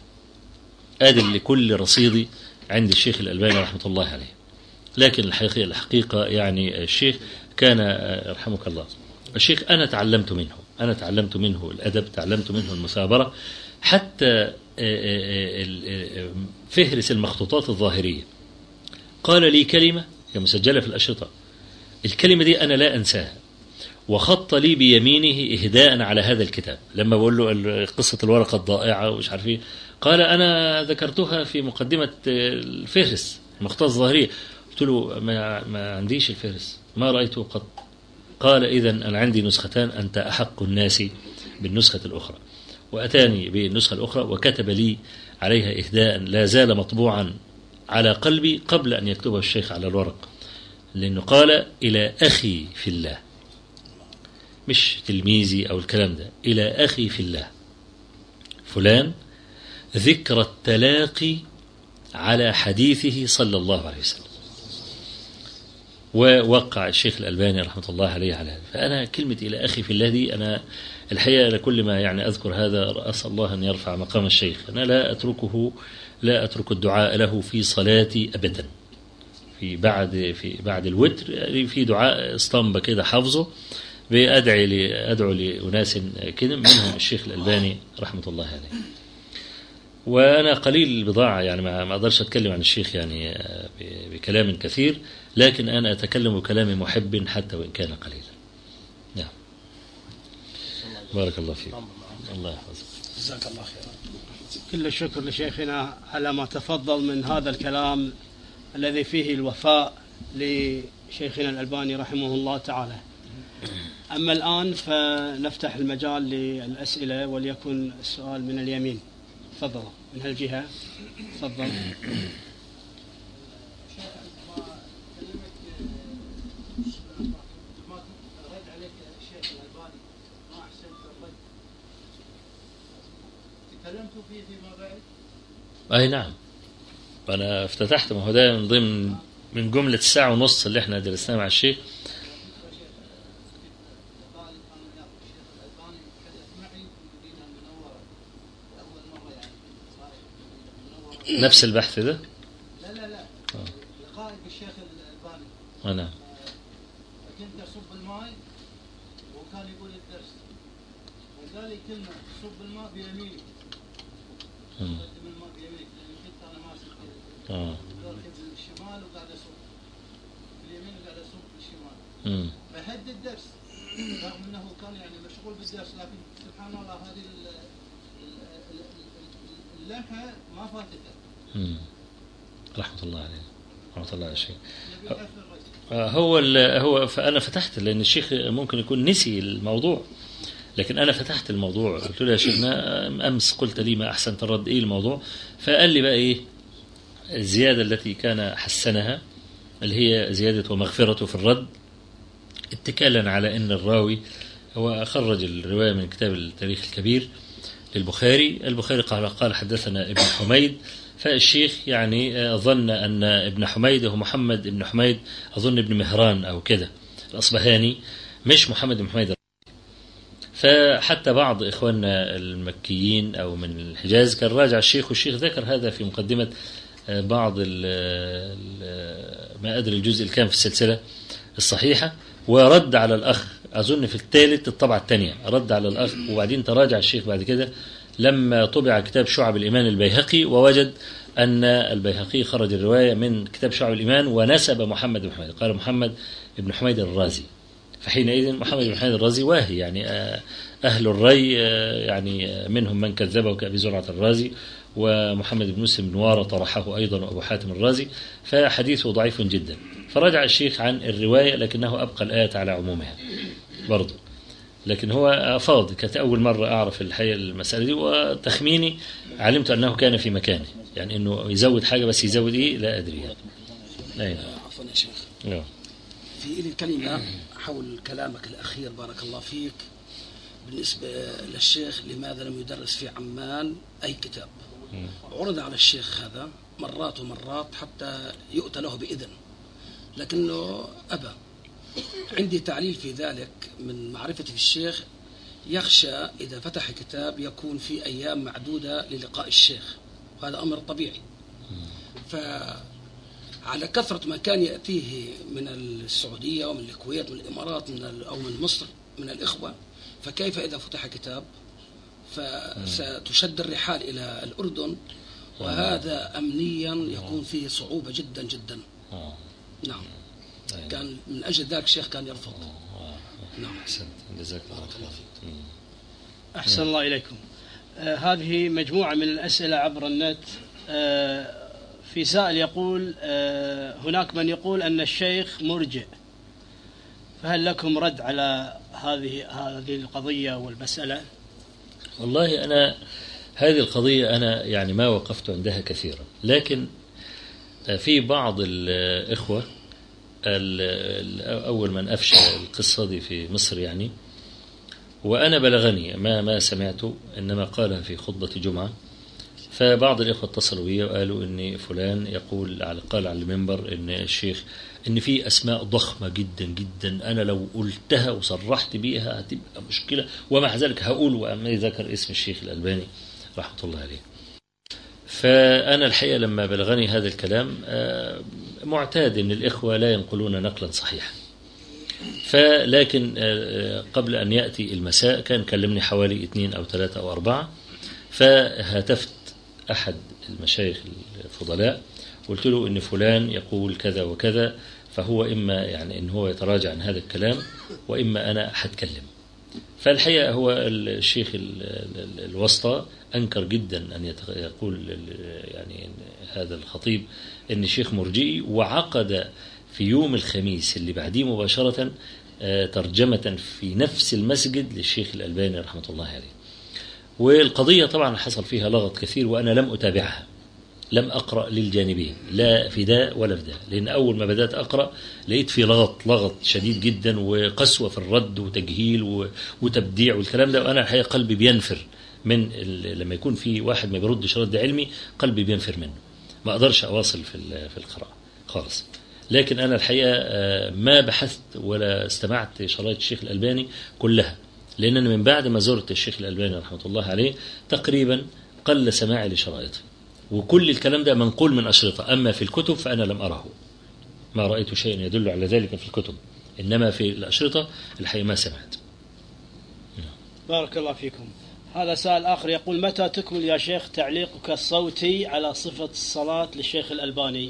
آدي لكل رصيدي عند الشيخ الألباني رحمة الله عليه لكن الحقيقة, الحقيقة يعني الشيخ كان آه، رحمك الله الشيخ أنا تعلمت منه أنا تعلمت منه الأدب تعلمت منه المثابرة حتى آه، آه، آه، آه، فهرس المخطوطات الظاهرية قال لي كلمة هي مسجلة في الأشرطة الكلمة دي أنا لا أنساها وخط لي بيمينه إهداء على هذا الكتاب لما بقول له ال- قصة الورقة الضائعة ومش عارف ايه قال أنا ذكرتها في مقدمة آه، الفهرس المخطوطات الظاهرية قلت له ما, ما عنديش الفهرس ما رأيته قط قال إذا أنا عندي نسختان أنت أحق الناس بالنسخة الأخرى وأتاني بالنسخة الأخرى وكتب لي عليها إهداء لا زال مطبوعا على قلبي قبل أن يكتبه الشيخ على الورق لأنه قال إلى أخي في الله مش تلميذي أو الكلام ده إلى أخي في الله فلان ذكر التلاقي على حديثه صلى الله عليه وسلم ووقع الشيخ الألباني رحمة الله عليه على هذا فأنا كلمة إلى أخي في الله دي أنا الحقيقة لكل ما يعني أذكر هذا أسأل الله أن يرفع مقام الشيخ أنا لا أتركه لا أترك الدعاء له في صلاتي أبدا في بعد في بعد الوتر يعني في دعاء اسطمبة كده حافظه بأدعي لي أدعو لأناس كده منهم الشيخ الألباني رحمة الله عليه وأنا قليل البضاعة يعني ما ما أقدرش أتكلم عن الشيخ يعني آه، ب- بكلام كثير لكن أنا أتكلم بكلام محب حتى وإن كان قليلا نعم بارك الله فيك الله يحفظك جزاك الله خيرا كل الشكر لشيخنا على ما تفضل من هذا الكلام الذي فيه الوفاء لشيخنا الألباني رحمه الله تعالى أما الآن فنفتح المجال للأسئلة وليكن السؤال من اليمين تفضل من هالجهة تفضل تكلمت فيه فيما بعد أي نعم أنا افتتحت ما هو ده من ضمن من جملة الساعة ونص اللي احنا درسناها مع الشيخ قال كان يا الشيخ الالباني تكلم معي في المدينه المنوره لاول مره يعني كنت صاير في المدينه المنوره نفس البحث ده لا لا لا لقائي بالشيخ الالباني آه نعم كنت اصب الماء وكان يقول الدرس وقال لي كلمه صب الماء بيمينك مم. قدم الماء بيمينك لان كنت انا ماسك كذا آه. راكب بالشمال وقاعد اصب باليمين وقاعد اصب بالشمال مم. فهد الدرس رغم انه كان يعني مشغول بالدرس لكن سبحان الله هذه ال- ال- ال- ال- اللمحه ما فاتته مم. رحمة الله عليه رحمة الله على الشيخ نبي يعرف الرجل آه، هو ال- هو فأنا فتحت لأن الشيخ ممكن يكون نسي الموضوع لكن أنا فتحت الموضوع قلت له يا شيخنا أمس قلت لي ما أحسنت الرد إيه الموضوع فقال لي بقى إيه الزيادة التي كان حسنها اللي هي زيادة ومغفرة في الرد اتكالا على أن الراوي هو خرج الرواية من كتاب التاريخ الكبير للبخاري البخاري قال قال حدثنا ابن حميد فالشيخ يعني آه، ظن أن ابن حميد هو محمد ابن حميد أظن ابن مهران أو كده الأصبهاني مش محمد بن حميد فحتى بعض إخواننا المكيين أو من الحجاز كان راجع الشيخ والشيخ ذكر هذا في مقدمة آه، بعض ال ال ما أدري الجزء اللي كان في السلسلة الصحيحة ورد على الأخ أظن في الثالث الطبعة الثانية رد على الأخ وبعدين تراجع الشيخ بعد كده لما طبع كتاب شعب الإيمان البيهقي ووجد أن البيهقي خرج الرواية من كتاب شعب الإيمان ونسب محمد بن حميد قال محمد بن حميد الرازي فحينئذ محمد بن حميد الرازي واهي يعني آه، أهل الري آه، يعني آه، منهم من كذبه كأبي زرعة الرازي ومحمد بن مسلم بن وارة طرحه أيضا وأبو حاتم الرازي فحديثه ضعيف جدا فرجع الشيخ عن الرواية لكنه أبقى الآية على عمومها برضه لكن هو أفاض كانت أول مرة أعرف الحقيقة المسألة دي وتخميني علمت أنه كان في مكانه يعني أنه يزود حاجة بس يزود إيه لا أدري يعني أيوة. عفوا يا شيخ أيوة. في لي كلمة حول كلامك الأخير بارك الله فيك بالنسبة للشيخ لماذا لم يدرس في عمان أي كتاب عرض على الشيخ هذا مرات ومرات حتى يؤتى له بإذن لكنه أبى عندي تعليل في ذلك من معرفتي في الشيخ يخشى إذا فتح كتاب يكون في أيام معدودة للقاء الشيخ وهذا أمر طبيعي فعلى كثرة ما كان يأتيه من السعودية ومن الكويت من الإمارات من ال- أو من مصر من الإخوة فكيف إذا فتح كتاب فستشد الرحال إلى الأردن وهذا أمنيا يكون فيه صعوبة جدا جدا آه. نعم أيوة. كان من أجل ذلك الشيخ كان يرفض آه. نعم أحسنت جزاك الله خير مم. أحسن الله إليكم آه هذه مجموعة من الأسئلة عبر النت آه في سائل يقول آه هناك من يقول أن الشيخ مرجئ فهل لكم رد على هذه هذه القضية والمسألة؟ والله أنا هذه القضية أنا يعني ما وقفت عندها كثيرا لكن في بعض الإخوة ال- ال- أول من أفشى القصة دي في مصر يعني وأنا بلغني ما ما سمعته إنما قالها في خطبة جمعة فبعض الإخوة اتصلوا بي وقالوا إن فلان يقول على قال على المنبر إن الشيخ إن في أسماء ضخمة جدا جدا أنا لو قلتها وصرحت بيها هتبقى مشكلة ومع ذلك هقول وأما ذكر اسم الشيخ الألباني رحمة الله عليه فأنا الحقيقة لما بلغني هذا الكلام آه، معتاد أن الإخوة لا ينقلون نقلا صحيحا فلكن آه، قبل أن يأتي المساء كان كلمني حوالي اثنين أو ثلاثة أو أربعة فهاتفت أحد المشايخ الفضلاء قلت له إن فلان يقول كذا وكذا فهو إما يعني إن هو يتراجع عن هذا الكلام وإما أنا هتكلم فالحقيقة هو الشيخ ال- ال- الوسطى أنكر جدا أن يتغ- يقول ال- يعني هذا الخطيب أن شيخ مرجئي وعقد في يوم الخميس اللي بعديه مباشرة آه، ترجمة في نفس المسجد للشيخ الألباني رحمة الله عليه والقضية طبعا حصل فيها لغط كثير وأنا لم أتابعها لم أقرأ للجانبين لا في ده ولا في ده لأن أول ما بدأت أقرأ لقيت في لغط لغط شديد جدا وقسوة في الرد وتجهيل و- وتبديع والكلام ده وأنا الحقيقة قلبي بينفر من ال- لما يكون في واحد ما بيردش رد علمي قلبي بينفر منه ما أقدرش أواصل في ال- في القراءة خالص لكن أنا الحقيقة آه، ما بحثت ولا استمعت شرايط الشيخ الألباني كلها لأن أنا من بعد ما زرت الشيخ الألباني رحمة الله عليه تقريبا قل سماعي لشرائطه وكل الكلام ده منقول من أشرطة أما في الكتب فأنا لم أره ما رأيت شيئا يدل على ذلك في الكتب إنما في الأشرطة الحقيقة ما سمعت بارك الله فيكم هذا سائل آخر يقول متى تكمل يا شيخ تعليقك الصوتي على صفة الصلاة للشيخ الألباني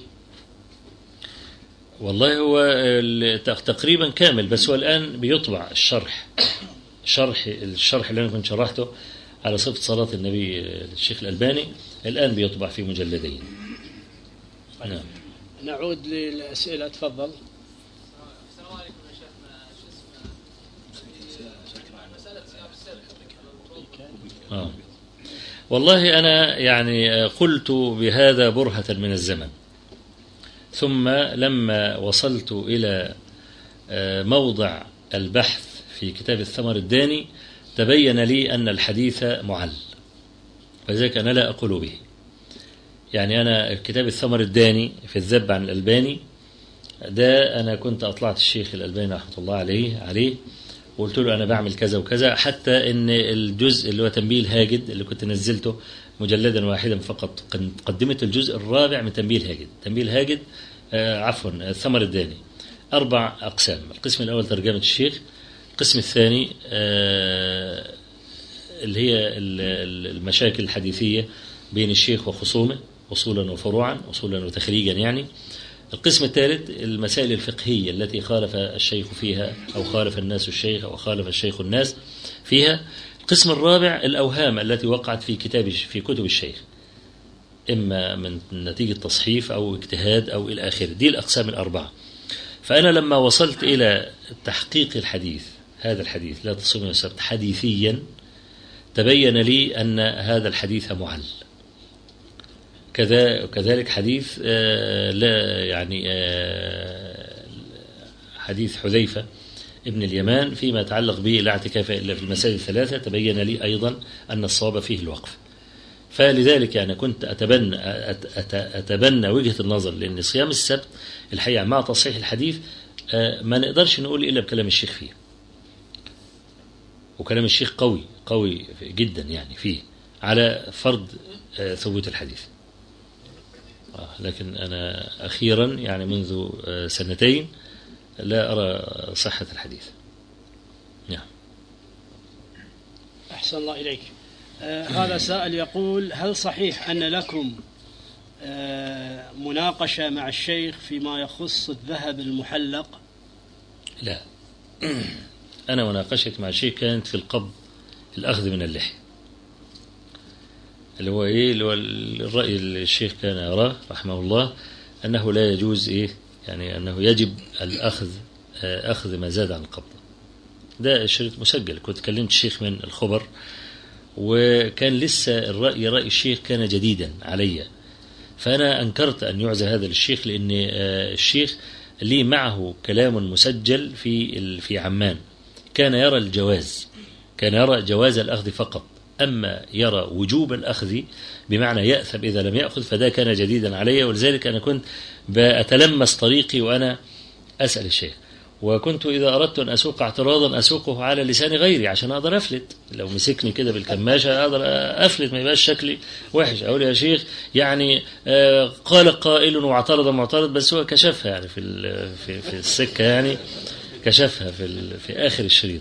والله هو ال- تق- تقريبا كامل بس هو الآن بيطبع الشرح شرح الشرح اللي أنا كنت شرحته على صفة صلاة النبي الشيخ الألباني الآن بيطبع في مجلدين نعم نعود للأسئلة تفضل السلام عليكم يا شيخنا شو اسمه مسألة صيام السبت آه. والله أنا يعني قلت بهذا برهة من الزمن ثم لما وصلت إلى آه، موضع البحث في كتاب الثمر الداني تبين لي أن الحديث معل فذلك أنا لا أقول به يعني أنا كتاب الثمر الداني في الذب عن الألباني ده أنا كنت أطلعت الشيخ الألباني رحمة الله عليه عليه وقلت له أنا بعمل كذا وكذا حتى إن الجزء اللي هو تنبيه الهاجد اللي كنت نزلته مجلدا واحدا فقط قدمت الجزء الرابع من تنبيه الهاجد تنبيه الهاجد آه عفوا الثمر الداني أربع أقسام القسم الأول ترجمة الشيخ القسم الثاني آه اللي هي ال- ال- المشاكل الحديثية بين الشيخ وخصومه أصولا وفروعا أصولا وتخريجا يعني القسم الثالث المسائل الفقهية التي خالف الشيخ فيها أو خالف الناس الشيخ أو خالف الشيخ الناس فيها القسم الرابع الأوهام التي وقعت في كتاب في كتب الشيخ إما من نتيجة تصحيف أو اجتهاد أو إلى آخره دي الأقسام الأربعة فأنا لما وصلت إلى تحقيق الحديث هذا الحديث لا تصوم يوم السبت حديثيا تبين لي أن هذا الحديث معل كذا كذلك حديث آه، لا يعني آه، حديث حذيفة ابن اليمان فيما يتعلق به لا اعتكاف إلا في المسائل الثلاثة تبين لي أيضا أن الصواب فيه الوقف فلذلك يعني كنت أتبنى أت- أت- أتبنى وجهة النظر لأن صيام السبت الحقيقة مع تصحيح الحديث آه، ما نقدرش نقول إلا بكلام الشيخ فيه وكلام الشيخ قوي قوي جدا يعني فيه على فرض آه، ثبوت الحديث آه، لكن أنا أخيرا يعني منذ آه، سنتين لا أرى صحة الحديث نعم أحسن الله إليك آه هذا سائل يقول هل صحيح أن لكم آه مناقشة مع الشيخ فيما يخص الذهب المحلق لا أنا مناقشتي مع الشيخ كانت في القبض الأخذ من اللحية اللي هو إيه اللي هو الرأي اللي الشيخ كان يراه رحمه الله أنه لا يجوز إيه يعني أنه يجب الأخذ آه، أخذ ما زاد عن القبضة ده الشريط مسجل كنت كلمت الشيخ من الخبر وكان لسه الرأي رأي الشيخ كان جديدا علي فأنا أنكرت أن يعزى هذا للشيخ لأن آه، الشيخ لي معه كلام مسجل في ال- في عمان كان يرى الجواز كان يرى جواز الأخذ فقط أما يرى وجوب الأخذ بمعنى يأثم إذا لم يأخذ فده كان جديدا علي ولذلك أنا كنت بأتلمس طريقي وأنا أسأل الشيخ وكنت إذا أردت أن أسوق اعتراضا أسوقه على لسان غيري عشان أقدر أفلت لو مسكني كده بالكماشة أقدر أفلت ما يبقاش شكلي وحش أقول يا شيخ يعني آه، قال قائل واعترض معترض بس هو كشفها يعني في ال- في, في السكة يعني كشفها في ال- في آخر الشريط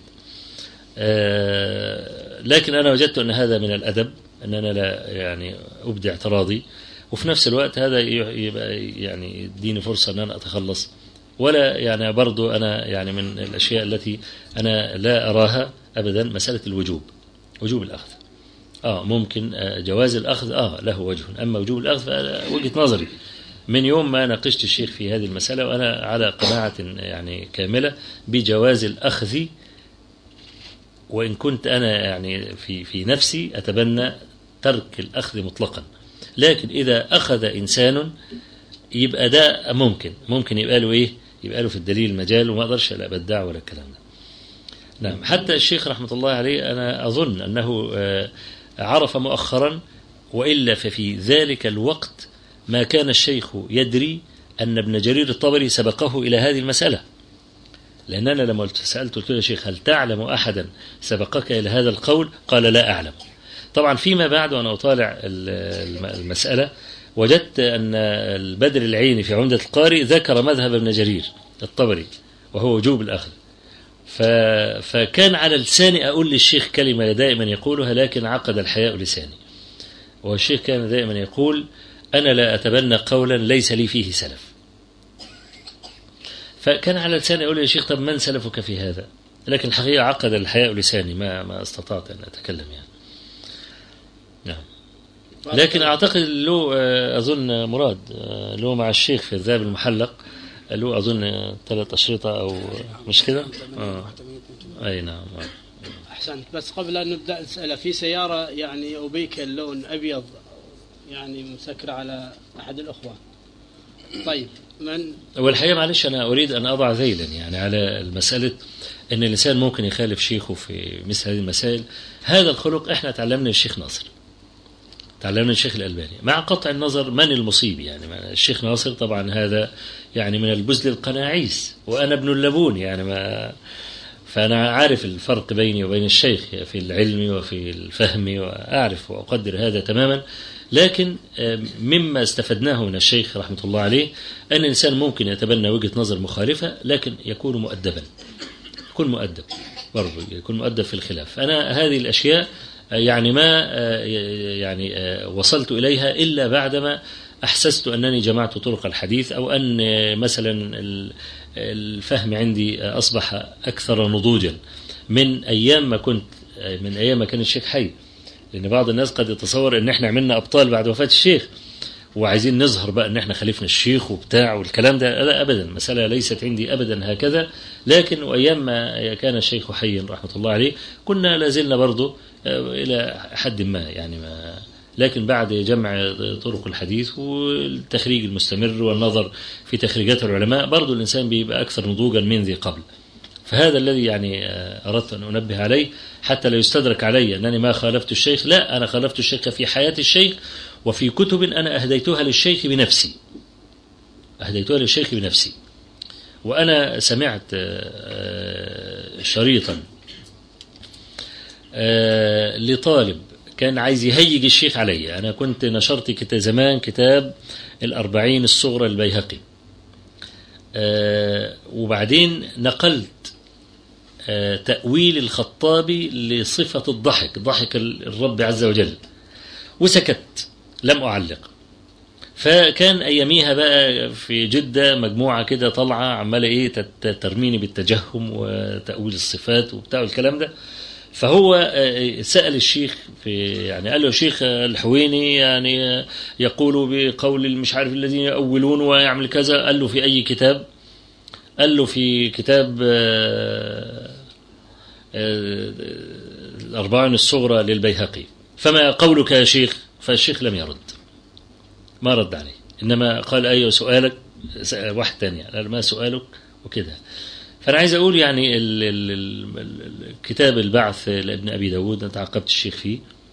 آه، لكن أنا وجدت أن هذا من الأدب أن أنا لا يعني أبدي اعتراضي وفي نفس الوقت هذا ي- يبقى يعني يديني فرصة أن أنا أتخلص ولا يعني برضو أنا يعني من الأشياء التي أنا لا أراها أبدا مسألة الوجوب وجوب الأخذ آه ممكن آه، جواز الأخذ آه له وجه أما وجوب الأخذ فهذا وجهة نظري من يوم ما ناقشت الشيخ في هذه المسألة وأنا على قناعة يعني كاملة بجواز الأخذ وإن كنت أنا يعني في في نفسي أتبنى ترك الأخذ مطلقا لكن إذا أخذ إنسان يبقى ده ممكن ممكن يبقى له إيه يبقى له في الدليل مجال وما أقدرش لا أبدع ولا الكلام ده نعم حتى الشيخ رحمة الله عليه أنا أظن أنه آه، عرف مؤخرا وإلا ففي ذلك الوقت ما كان الشيخ يدري أن ابن جرير الطبري سبقه إلى هذه المسألة لأن أنا لما قلت سألت قلت له يا شيخ هل تعلم أحدا سبقك إلى هذا القول قال لا أعلم طبعا فيما بعد وأنا أطالع ال- الم- المسألة وجدت أن البدر العيني في عمدة القاري ذكر مذهب ابن جرير الطبري وهو وجوب الأخذ ف... فكان على لساني أقول للشيخ كلمة دائما يقولها لكن عقد الحياء لساني والشيخ كان دائما يقول أنا لا أتبنى قولا ليس لي فيه سلف فكان على لساني أقول يا شيخ طب من سلفك في هذا لكن الحقيقة عقد الحياء لساني ما ما استطعت أن أتكلم يعني نعم لكن أعتقد له آه، أظن مراد آه، له مع الشيخ في الذهب المحلق له أظن آه، ثلاث أشرطة أو مش كده؟ آه. أي نعم آه. أحسنت بس قبل أن نبدأ الأسئلة في سيارة يعني أوبيك اللون أبيض يعني مسكرة على أحد الأخوة طيب من والحقيقة معلش أنا أريد أن أضع ذيلا يعني على المسألة أن الإنسان ممكن يخالف شيخه في مثل هذه المسائل هذا الخلق إحنا تعلمنا الشيخ ناصر تعلمنا الشيخ الألباني مع قطع النظر من المصيب يعني ما- الشيخ ناصر طبعا هذا يعني من البزل القناعيس وأنا ابن اللبون يعني ما فأنا عارف الفرق بيني وبين الشيخ في العلم وفي الفهم وأعرف وأقدر هذا تماما لكن آه، مما استفدناه من الشيخ رحمة الله عليه أن الإنسان ممكن يتبنى وجهة نظر مخالفة لكن يكون مؤدبا يكون مؤدب برضه يكون مؤدب في الخلاف أنا هذه الأشياء آه، يعني ما آه، يعني آه، وصلت إليها إلا بعدما أحسست أنني جمعت طرق الحديث أو أن آه، مثلا ال- الفهم عندي آه، أصبح أكثر نضوجا من أيام ما كنت آه، من أيام ما كان الشيخ حي لأن بعض الناس قد يتصور أن احنا عملنا أبطال بعد وفاة الشيخ وعايزين نظهر بقى ان احنا خالفنا الشيخ وبتاع والكلام ده لا ابدا المساله ليست عندي ابدا هكذا لكن وايام ما كان الشيخ حي رحمه الله عليه كنا لازلنا برضه آه، الى حد ما يعني ما لكن بعد جمع طرق الحديث والتخريج المستمر والنظر في تخريجات العلماء برضه الانسان بيبقى اكثر نضوجا من ذي قبل فهذا الذي يعني آه، أردت أن أنبه عليه حتى لا يستدرك علي أنني ما خالفت الشيخ لا أنا خالفت الشيخ في حياة الشيخ وفي كتب أنا أهديتها للشيخ بنفسي أهديتها للشيخ بنفسي وأنا سمعت آه، آه، شريطا آه، لطالب كان عايز يهيج الشيخ علي أنا كنت نشرت كتا زمان كتاب الأربعين الصغرى البيهقي آه، وبعدين نقلت آه، تأويل الخطابي لصفة الضحك ضحك الرب عز وجل وسكت لم أعلق فكان أياميها بقى في جدة مجموعة كده طالعة عمالة إيه تت- ترميني بالتجهم وتأويل الصفات وبتاع الكلام ده فهو آه، سأل الشيخ في يعني قال له الشيخ الحويني يعني آه، يقول بقول مش عارف الذين يؤولون ويعمل كذا قال له في أي كتاب قال له في كتاب آه، آه، الأربعين الصغرى للبيهقي فما قولك يا شيخ فالشيخ لم يرد ما رد عليه إنما قال أيوة سؤالك س- واحد تاني قال ما سؤالك وكده فأنا عايز أقول يعني ال ال ال ال كتاب البعث لابن أبي داود أنا تعقبت الشيخ فيه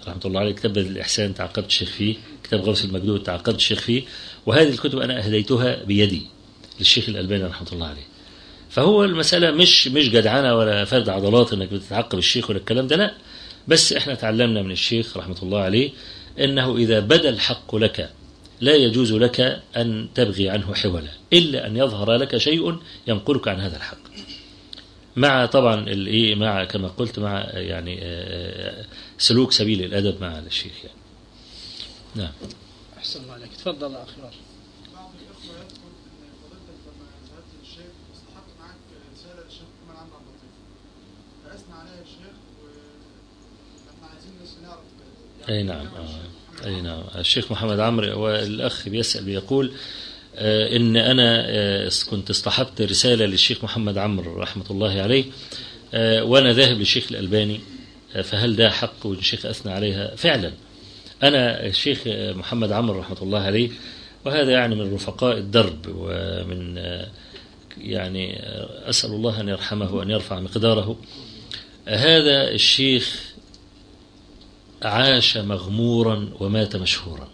رحمة الله عليه كتاب بدل الإحسان تعقبت الشيخ فيه كتاب غوث المجدود تعقبت الشيخ فيه وهذه الكتب أنا أهديتها بيدي للشيخ الألباني رحمة الله عليه فهو المسألة مش مش جدعنة ولا فرد عضلات انك بتتعقب الشيخ ولا الكلام ده لا بس احنا تعلمنا من الشيخ رحمة الله عليه انه اذا بدا الحق لك لا يجوز لك ان تبغي عنه حولا الا ان يظهر لك شيء ينقلك عن هذا الحق. مع طبعا الايه مع كما قلت مع يعني آه، سلوك سبيل الادب مع الشيخ يعني. نعم. أحسن الله عليك تفضل أخي راشد بعض الاخوه يذكر ان فضيلتك لما ذهبت للشيخ استحق معاك رساله للشيخ محمد عمرو عبد اللطيف فاثنى عليها الشيخ ولما عايزين بس نعرف اي نعم آه. اي نعم الشيخ محمد عمرو والاخ بيسال بيقول آه ان انا آه كنت اصطحبت رساله للشيخ محمد عمرو رحمه الله عليه آه وانا ذاهب للشيخ الالباني آه فهل ده حق والشيخ اثنى عليها فعلا انا الشيخ آه، محمد عمرو رحمه الله عليه وهذا يعني من رفقاء الدرب ومن آه، يعني آه، اسال الله ان يرحمه وان يرفع مقداره آه، هذا الشيخ عاش مغمورا ومات مشهورا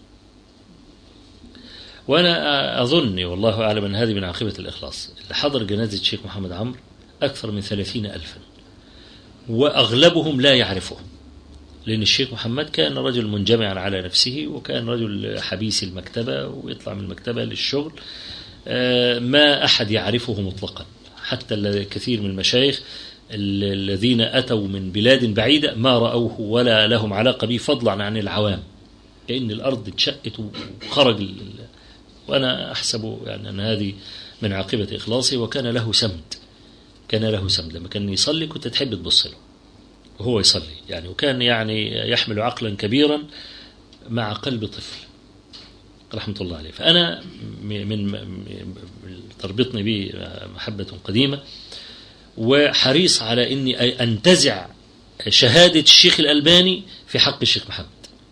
وأنا أظن والله أعلم أن هذه من عاقبة الإخلاص اللي حضر جنازة الشيخ محمد عمرو أكثر من ثلاثين ألفا وأغلبهم لا يعرفه لأن الشيخ محمد كان رجل منجمعا على نفسه وكان رجل حبيس المكتبة ويطلع من المكتبة للشغل آه، ما أحد يعرفه مطلقا حتى الكثير من المشايخ ال- الذين أتوا من بلاد بعيدة ما رأوه ولا لهم علاقة به فضلا عن العوام كأن الأرض اتشقت وخرج ال- ال- وأنا أحسب يعني أن هذه من عاقبة إخلاصه وكان له سمت كان له سمت لما كان يصلي كنت تحب تبص له وهو يصلي يعني وكان يعني يحمل عقلا كبيرا مع قلب طفل رحمة الله عليه فأنا م- من م- تربطني به محبة قديمة وحريص على اني انتزع شهاده الشيخ الالباني في حق الشيخ محمد.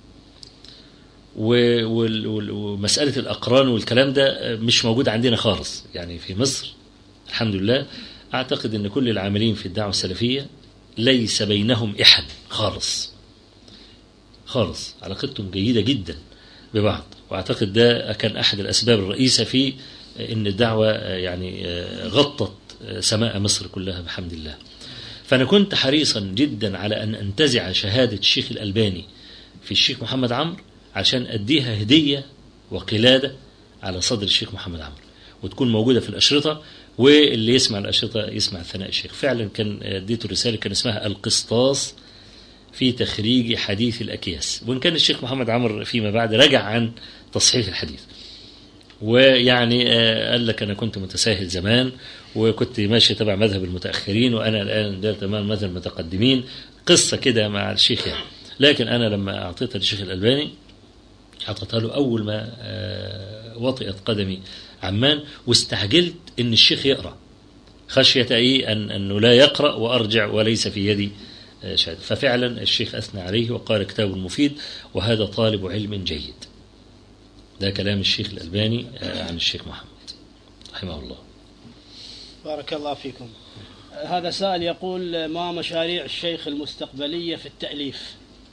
و- وال- وال- ومساله الاقران والكلام ده مش موجود عندنا خالص، يعني في مصر الحمد لله اعتقد ان كل العاملين في الدعوه السلفيه ليس بينهم احد خالص. خالص علاقتهم جيده جدا ببعض واعتقد ده كان احد الاسباب الرئيسه في ان الدعوه يعني غطت سماء مصر كلها بحمد الله. فانا كنت حريصا جدا على ان انتزع شهاده الشيخ الالباني في الشيخ محمد عمرو عشان اديها هديه وقلاده على صدر الشيخ محمد عمرو وتكون موجوده في الاشرطه واللي يسمع الاشرطه يسمع ثناء الشيخ. فعلا كان اديته رساله كان اسمها القسطاس في تخريج حديث الأكياس وإن كان الشيخ محمد عمرو فيما بعد رجع عن تصحيح الحديث ويعني آه، قال لك أنا كنت متساهل زمان وكنت ماشي تبع مذهب المتأخرين وأنا الآن ده تمام مذهب المتقدمين قصة كده مع الشيخ يعني لكن أنا لما أعطيتها للشيخ الألباني أعطيتها له أول ما آه، وطئت قدمي عمان واستعجلت إن الشيخ يقرأ خشية إيه أن أنه لا يقرأ وأرجع وليس في يدي آه، شهادة ففعلا الشيخ أثنى عليه وقال كتاب مفيد وهذا طالب علم جيد ده كلام الشيخ الألباني آه، عن الشيخ محمد رحمه الله بارك الله فيكم هذا سائل يقول ما مشاريع الشيخ المستقبلية في التأليف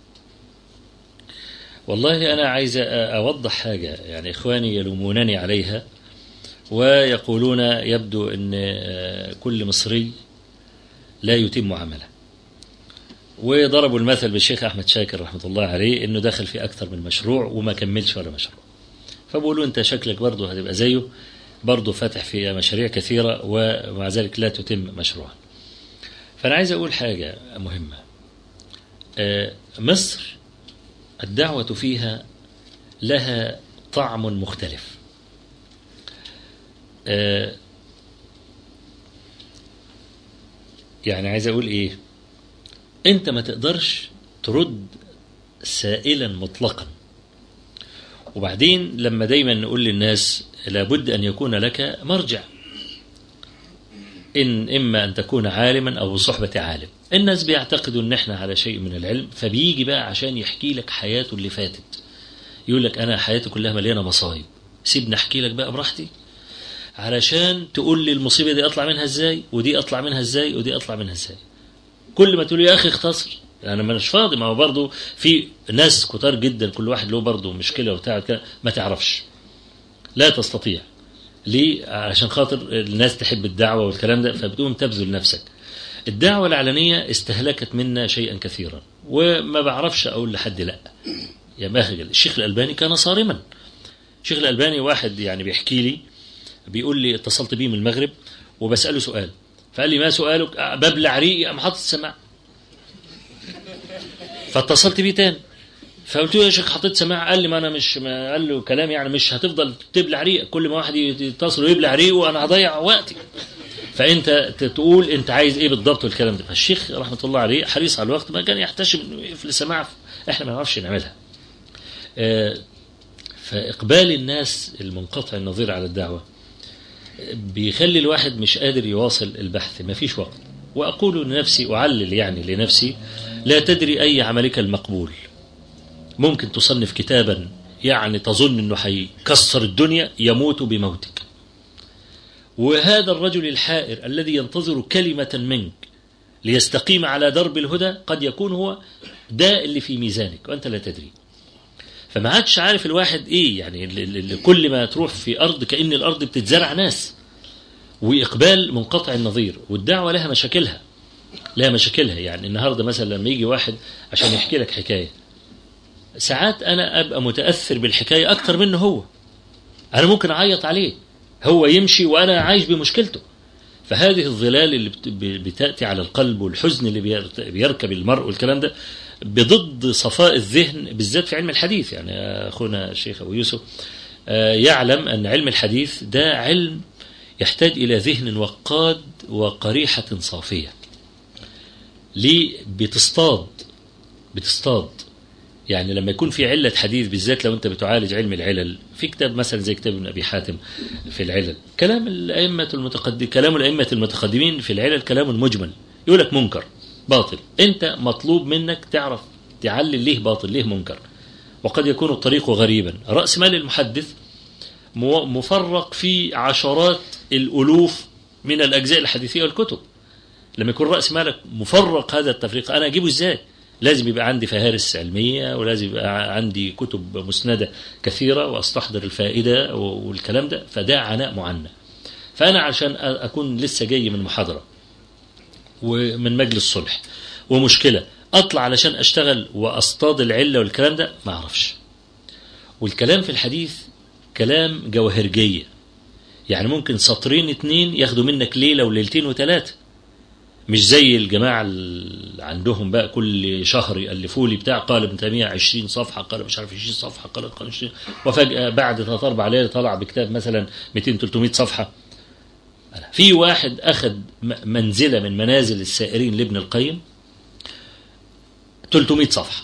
والله أنا عايز أوضح حاجة يعني إخواني يلومونني عليها ويقولون يبدو أن آه، كل مصري لا يتم عمله وضربوا المثل بالشيخ أحمد شاكر رحمة الله عليه أنه دخل في أكثر من مشروع وما كملش ولا مشروع فبقولوا أنت شكلك برضه هتبقى زيه برضه فاتح في مشاريع كثيرة ومع ذلك لا تتم مشروعا فأنا عايز أقول حاجة مهمة آه، مصر الدعوة فيها لها طعم مختلف آه، يعني عايز أقول إيه أنت ما تقدرش ترد سائلا مطلقا وبعدين لما دايما نقول للناس لابد أن يكون لك مرجع إن إما أن تكون عالما أو بصحبة عالم الناس بيعتقدوا أن احنا على شيء من العلم فبيجي بقى عشان يحكي لك حياته اللي فاتت يقول لك أنا حياتي كلها مليانة مصايب سيبني أحكي لك بقى براحتي علشان تقول لي المصيبة دي أطلع منها إزاي ودي أطلع منها إزاي ودي أطلع منها إزاي كل ما تقول لي يا أخي اختصر انا مش فاضي ما هو برضه في ناس كتار جدا كل واحد له برضه مشكله وبتاع كده ما تعرفش لا تستطيع ليه عشان خاطر الناس تحب الدعوه والكلام ده فبتقوم تبذل نفسك الدعوه العلنيه استهلكت منا شيئا كثيرا وما بعرفش اقول لحد لا يا مهجل الشيخ الالباني كان صارما الشيخ الالباني واحد يعني بيحكي لي بيقول لي اتصلت بيه من المغرب وبساله سؤال فقال لي ما سؤالك أه، ببلع ريقي قام حاطط السماعه فاتصلت بيه تاني فقلت له يا شيخ حطيت سماعه قال لي ما انا مش ما قال له كلام يعني مش هتفضل تبلع ريقك كل ما واحد يتصل ويبلع ريقه انا هضيع وقتي فانت تقول انت عايز ايه بالضبط والكلام ده فالشيخ رحمه الله عليه حريص على الوقت ما كان يحتشم انه يقفل السماعه احنا ما نعرفش نعملها آه، فاقبال الناس المنقطع النظير على الدعوه بيخلي الواحد مش قادر يواصل البحث ما فيش وقت وأقول لنفسي أعلل يعني لنفسي لا تدري أي عملك المقبول ممكن تصنف كتابا يعني تظن أنه هيكسر الدنيا يموت بموتك وهذا الرجل الحائر الذي ينتظر كلمة منك ليستقيم على درب الهدى قد يكون هو ده اللي في ميزانك وأنت لا تدري فما عادش عارف الواحد ايه يعني ال- ال- ال- كل ما تروح في ارض كان الارض بتتزرع ناس واقبال منقطع النظير والدعوه لها مشاكلها لها مشاكلها يعني النهارده مثلا لما يجي واحد عشان يحكي لك حكايه ساعات انا ابقى متاثر بالحكايه اكتر منه هو انا ممكن اعيط عليه هو يمشي وانا عايش بمشكلته فهذه الظلال اللي بت- ب- بتاتي على القلب والحزن اللي بيرت- بيركب المرء والكلام ده بضد صفاء الذهن بالذات في علم الحديث يعني اخونا الشيخ ابو يوسف آه، يعلم ان علم الحديث ده علم يحتاج الى ذهن وقاد وقريحه صافيه ليه بتصطاد بتصطاد يعني لما يكون في علة حديث بالذات لو أنت بتعالج علم العلل في كتاب مثلا زي كتاب ابن أبي حاتم في العلل كلام الأئمة المتقدم كلام الأئمة المتقدمين في العلل كلام مجمل يقول لك منكر باطل أنت مطلوب منك تعرف تعلل ليه باطل ليه منكر وقد يكون الطريق غريبا رأس مال المحدث مو- مفرق في عشرات الألوف من الأجزاء الحديثية والكتب لما يكون رأس مالك مفرق هذا التفريق أنا أجيبه إزاي لازم يبقى عندي فهارس علمية ولازم يبقى عندي كتب مسندة كثيرة وأستحضر الفائدة والكلام ده فده عناء معنى فأنا عشان أكون لسه جاي من محاضرة ومن مجلس صلح ومشكلة أطلع علشان أشتغل وأصطاد العلة والكلام ده ما أعرفش والكلام في الحديث كلام جوهرجية يعني ممكن سطرين اتنين ياخدوا منك ليلة وليلتين وثلاثة مش زي الجماعة اللي عندهم بقى كل شهر يألفوا لي بتاع قال ابن تيمية 20 صفحة قال مش عارف 20 صفحة قال قال 20 وفجأة بعد ثلاث أربع ليالي طلع بكتاب مثلا 200 300 صفحة في واحد أخذ منزلة من منازل السائرين لابن القيم 300 صفحة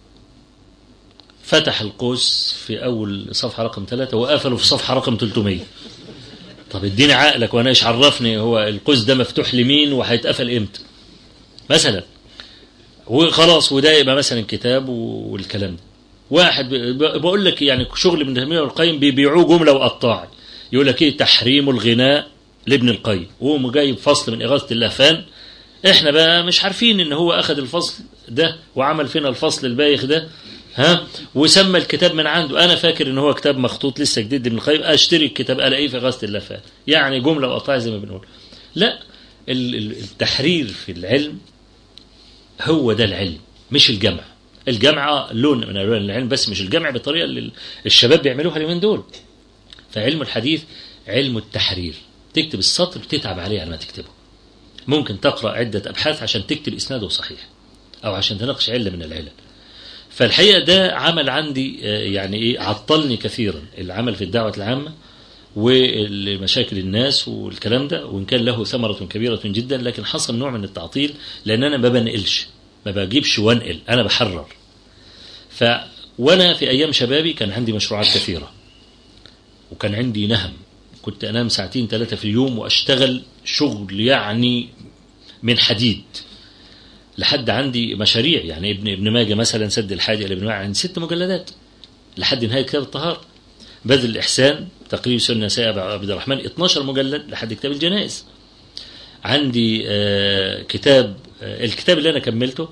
فتح القوس في أول صفحة رقم ثلاثة وقفله في صفحة رقم 300 طب اديني عقلك وانا ايش عرفني هو القوس ده مفتوح لمين وهيتقفل امتى مثلا وخلاص وده يبقى مثلا كتاب والكلام ده واحد بقول لك يعني شغل ابن تيميه والقيم بيبيعوه جمله وقطاعي يقول لك ايه تحريم الغناء لابن القيم وهو جايب فصل من اغاثه اللهفان احنا بقى مش عارفين ان هو اخذ الفصل ده وعمل فينا الفصل البايخ ده ها وسمى الكتاب من عنده انا فاكر ان هو كتاب مخطوط لسه جديد من القيم اشتري الكتاب الاقيه في غايه اللفات يعني جمله وقطاع زي ما بنقول لا التحرير في العلم هو ده العلم مش الجمع الجمع لون من الوان العلم بس مش الجمع بالطريقه اللي الشباب بيعملوها اليومين دول فعلم الحديث علم التحرير تكتب السطر تتعب عليه على ما تكتبه ممكن تقرا عده ابحاث عشان تكتب اسناده صحيح او عشان تناقش عله من العلل فالحقيقه ده عمل عندي يعني ايه عطلني كثيرا العمل في الدعوه العامه ومشاكل الناس والكلام ده وان كان له ثمره كبيره جدا لكن حصل نوع من التعطيل لان انا ما بنقلش ما بجيبش وانقل انا بحرر ف وانا في ايام شبابي كان عندي مشروعات كثيره وكان عندي نهم كنت انام ساعتين ثلاثه في اليوم واشتغل شغل يعني من حديد لحد عندي مشاريع يعني ابن ابن ماجه مثلا سد الحاجه لابن ماجه عندي ست مجلدات لحد نهايه كتاب الطهاره بذل الاحسان تقريب سنه سائب عبد الرحمن 12 مجلد لحد كتاب الجنائز عندي آه كتاب آه الكتاب اللي انا كملته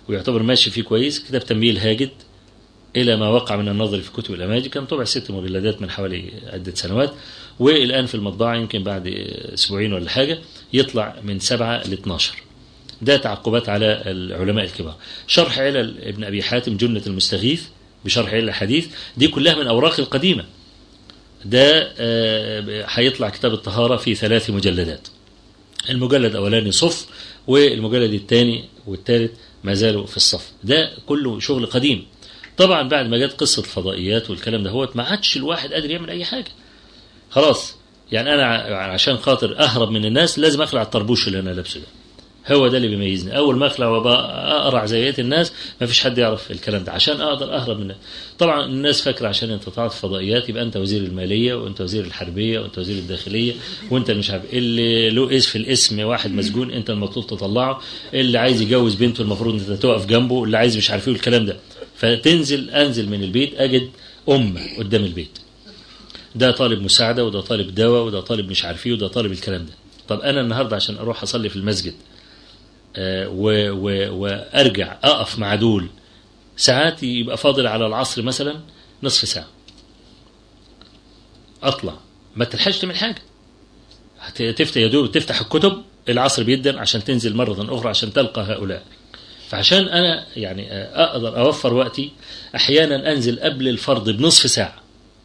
ويعتبر ماشي فيه كويس كتاب تنبيه الهاجد إلى ما وقع من النظر في كتب الأماجد كان طبع ست مجلدات من حوالي عدة سنوات والآن في المطبعة يمكن بعد أسبوعين ولا حاجة يطلع من سبعة ل 12 ده تعقبات على العلماء الكبار شرح علل ابن أبي حاتم جنة المستغيث بشرح علل الحديث دي كلها من أوراق القديمة ده آه، هيطلع كتاب الطهارة في ثلاث مجلدات المجلد الأولاني صف والمجلد الثاني والثالث ما زالوا في الصف ده كله شغل قديم طبعا بعد ما جت قصة الفضائيات والكلام ده هو ما عادش الواحد قادر يعمل أي حاجة خلاص يعني أنا ع- عشان خاطر أهرب من الناس لازم أخلع الطربوش اللي أنا لابسه ده هو ده اللي بيميزني اول ما اخلع وابقى اقرع زي بقية الناس ما فيش حد يعرف الكلام ده عشان اقدر اهرب من طبعا الناس فاكره عشان انت طلعت فضائيات يبقى انت وزير الماليه وانت وزير الحربيه وانت وزير الداخليه وانت اللي مش عارف اللي له اس في الاسم واحد مسجون انت المفروض تطلعه اللي عايز يجوز بنته المفروض انت تقف جنبه اللي عايز مش عارف ايه الكلام ده فتنزل انزل من البيت اجد امه قدام البيت ده طالب مساعده وده طالب دواء وده طالب مش عارف ايه وده طالب الكلام ده طب انا النهارده عشان اروح اصلي في المسجد آه، و- و- وارجع اقف مع دول ساعات يبقى فاضل على العصر مثلا نصف ساعه اطلع ما تلحقش تعمل حاجه هت- تفتح يا دوب تفتح الكتب العصر بيدن عشان تنزل مره اخرى عشان تلقى هؤلاء فعشان انا يعني آه، اقدر اوفر وقتي احيانا انزل قبل الفرض بنصف ساعه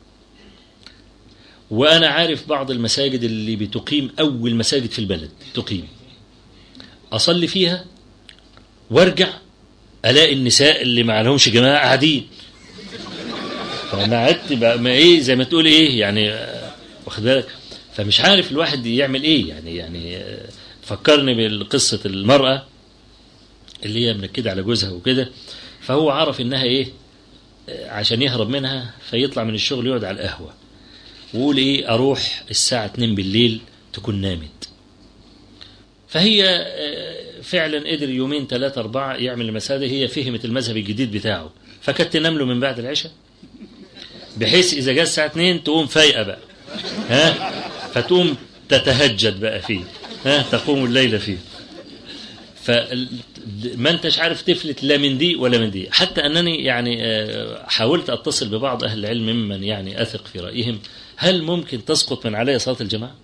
وانا عارف بعض المساجد اللي بتقيم اول مساجد في البلد تقيم اصلي فيها وارجع الاقي النساء اللي ما لهمش جماعه قاعدين فانا قعدت بقى ما ايه زي ما تقول ايه يعني آه، واخد بالك فمش عارف الواحد يعمل ايه يعني يعني آه، فكرني بالقصه المراه اللي هي منكده على جوزها وكده فهو عرف انها ايه آه، عشان يهرب منها فيطلع من الشغل يقعد على القهوه ويقول ايه اروح الساعه 2 بالليل تكون نامت فهي آه، فعلا قدر يومين ثلاثة أربعة يعمل المسألة دي، هي فهمت المذهب الجديد بتاعه فكانت تنام له من بعد العشاء بحيث إذا جاء الساعة 2 تقوم فايقة بقى ها فتقوم تتهجد بقى فيه ها تقوم الليل فيه فما انتش عارف تفلت لا من دي ولا من دي حتى انني يعني آه، حاولت اتصل ببعض اهل العلم ممن يعني اثق في رايهم هل ممكن تسقط من علي صلاه الجماعه؟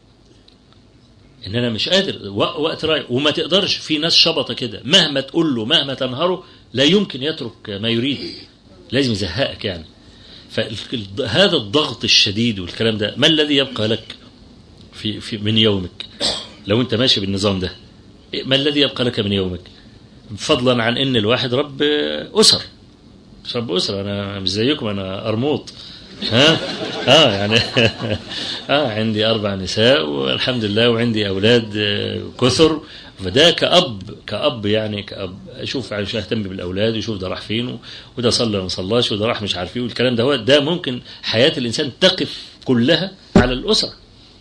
ان انا مش قادر و- وقت راي وما تقدرش في ناس شبطه كده مهما تقول له مهما تنهره لا يمكن يترك ما يريد لازم يزهقك يعني فهذا الضغط الشديد والكلام ده ما الذي يبقى لك في, في من يومك لو انت ماشي بالنظام ده ما الذي يبقى لك من يومك فضلا عن ان الواحد رب اسر مش رب اسره انا مش زيكم انا ارموط ها اه يعني اه عندي اربع نساء والحمد لله وعندي اولاد آه، كثر فده كأب كأب يعني كأب اشوف عشان اهتم بالاولاد ويشوف ده راح فين و- وده صلى وما صلاش وده راح مش عارف ايه والكلام ده هو ده ممكن حياه الانسان تقف كلها على الاسره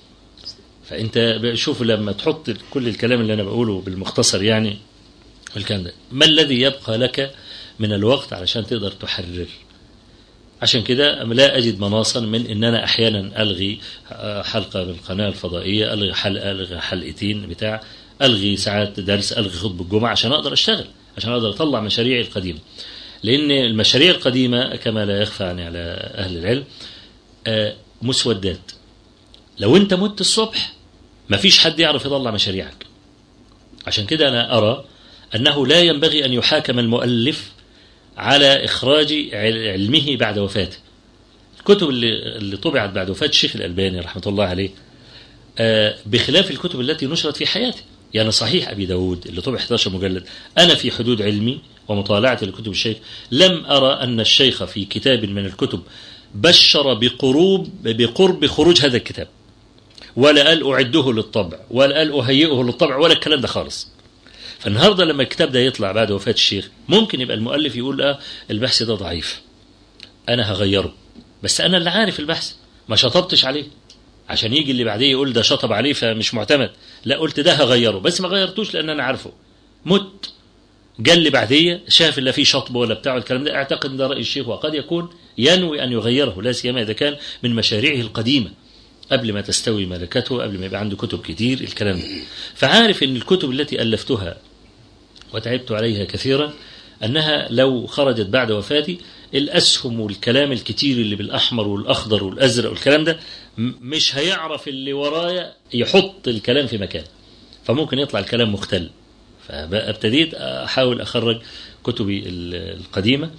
فانت شوف لما تحط كل الكلام اللي انا بقوله بالمختصر يعني والكلام ده ما الذي يبقى لك من الوقت علشان تقدر تحرر عشان كده لا أجد مناصا من أن أنا أحيانا ألغي حلقة من القناة الفضائية ألغي حلقة ألغي حلقتين بتاع ألغي ساعات درس ألغي خطبة الجمعة عشان أقدر أشتغل عشان أقدر أطلع مشاريعي القديمة لأن المشاريع القديمة كما لا يخفى يعني على أهل العلم آه، مسودات لو أنت مت الصبح مفيش حد يعرف يطلع مشاريعك عشان كده أنا أرى أنه لا ينبغي أن يحاكم المؤلف على إخراج عل- علمه بعد وفاته الكتب اللي, اللي طبعت بعد وفاة الشيخ الألباني رحمة الله عليه آه، بخلاف الكتب التي نشرت في حياته يعني صحيح أبي داود اللي طبع 11 مجلد أنا في حدود علمي ومطالعة لكتب الشيخ لم أرى أن الشيخ في كتاب من الكتب بشر بقروب بقرب خروج هذا الكتاب ولا قال أعده للطبع ولا قال أهيئه للطبع ولا الكلام ده خالص فالنهارده لما الكتاب ده يطلع بعد وفاة الشيخ ممكن يبقى المؤلف يقول اه البحث ده ضعيف انا هغيره بس انا اللي عارف البحث ما شطبتش عليه عشان يجي اللي بعديه يقول ده شطب عليه فمش معتمد لا قلت ده هغيره بس ما غيرتوش لان انا عارفه مت جه اللي بعديه شاف لا فيه شطب ولا بتاع الكلام ده اعتقد ده راي الشيخ وقد يكون ينوي ان يغيره لا سيما اذا كان من مشاريعه القديمه قبل ما تستوي ملكته قبل ما يبقى عنده كتب كتير الكلام ده فعارف ان الكتب التي الفتها وتعبت عليها كثيرا أنها لو خرجت بعد وفاتي الأسهم والكلام الكتير اللي بالأحمر والأخضر والأزرق والكلام ده م- مش هيعرف اللي ورايا يحط الكلام في مكان فممكن يطلع الكلام مختل فابتديت أحاول أخرج كتبي ال- القديمة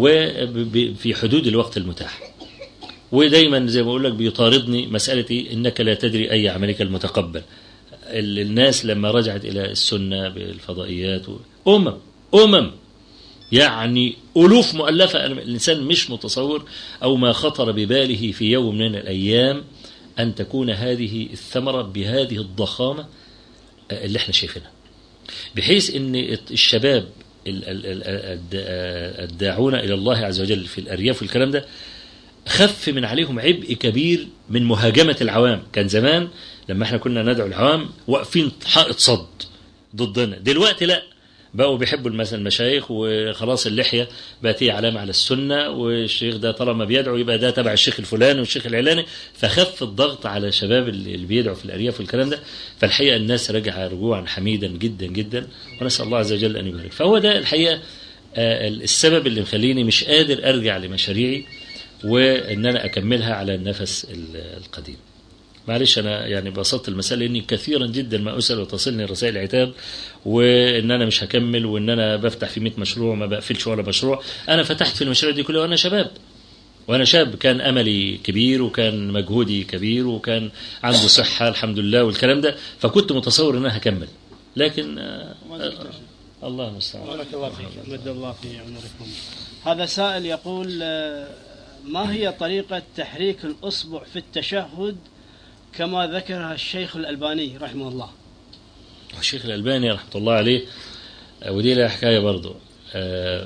وفي حدود الوقت المتاح ودايما زي ما بقول لك بيطاردني مسألة إنك لا تدري أي عملك المتقبل ال- الناس لما رجعت إلى السنة بالفضائيات و- أمم أمم يعني ألوف مؤلفة أنا- الإنسان مش متصور أو ما خطر بباله في يوم من الأيام أن تكون هذه الثمرة بهذه الضخامة آه، اللي احنا شايفينها بحيث ان الشباب ال- ال- ال- الد- الداعون الى الله عز وجل في الارياف والكلام ده خف من عليهم عبء كبير من مهاجمه العوام كان زمان لما احنا كنا ندعو العوام واقفين حائط صد ضدنا دلوقتي لا بقوا بيحبوا مثلا المشايخ وخلاص اللحيه بقت هي علامه على السنه والشيخ ده طالما بيدعو يبقى ده تبع الشيخ الفلاني والشيخ العلاني فخف الضغط على الشباب اللي اللي بيدعوا في الارياف والكلام ده فالحقيقه الناس رجع رجوعا حميدا جدا جدا ونسال الله عز وجل ان يبارك فهو ده الحقيقه آه، السبب اللي مخليني مش قادر ارجع لمشاريعي وان انا اكملها على النفس ال- القديم معلش انا يعني بسطت المساله لاني كثيرا جدا ما اسال وتصلني رسائل عتاب وان انا مش هكمل وان انا بفتح في 100 مشروع ما بقفلش ولا مشروع انا فتحت في المشاريع دي كلها وانا شباب وانا شاب كان املي كبير وكان مجهودي كبير وكان عندي صحه الحمد لله والكلام ده فكنت متصور ان انا هكمل لكن آه، آه، الله المستعان بارك الله فيك مد الله في عمركم هذا سائل يقول آه، ما هي طريقة تحريك الأصبع في التشهد كما ذكرها الشيخ الألباني رحمه الله الشيخ الألباني رحمة الله عليه آه، ودي لها حكاية برضو آه،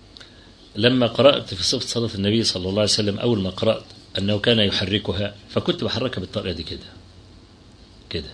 لما قرأت في صفة صلاة النبي صلى الله عليه وسلم أول ما قرأت أنه كان يحركها فكنت بحركها بالطريقة دي كده كده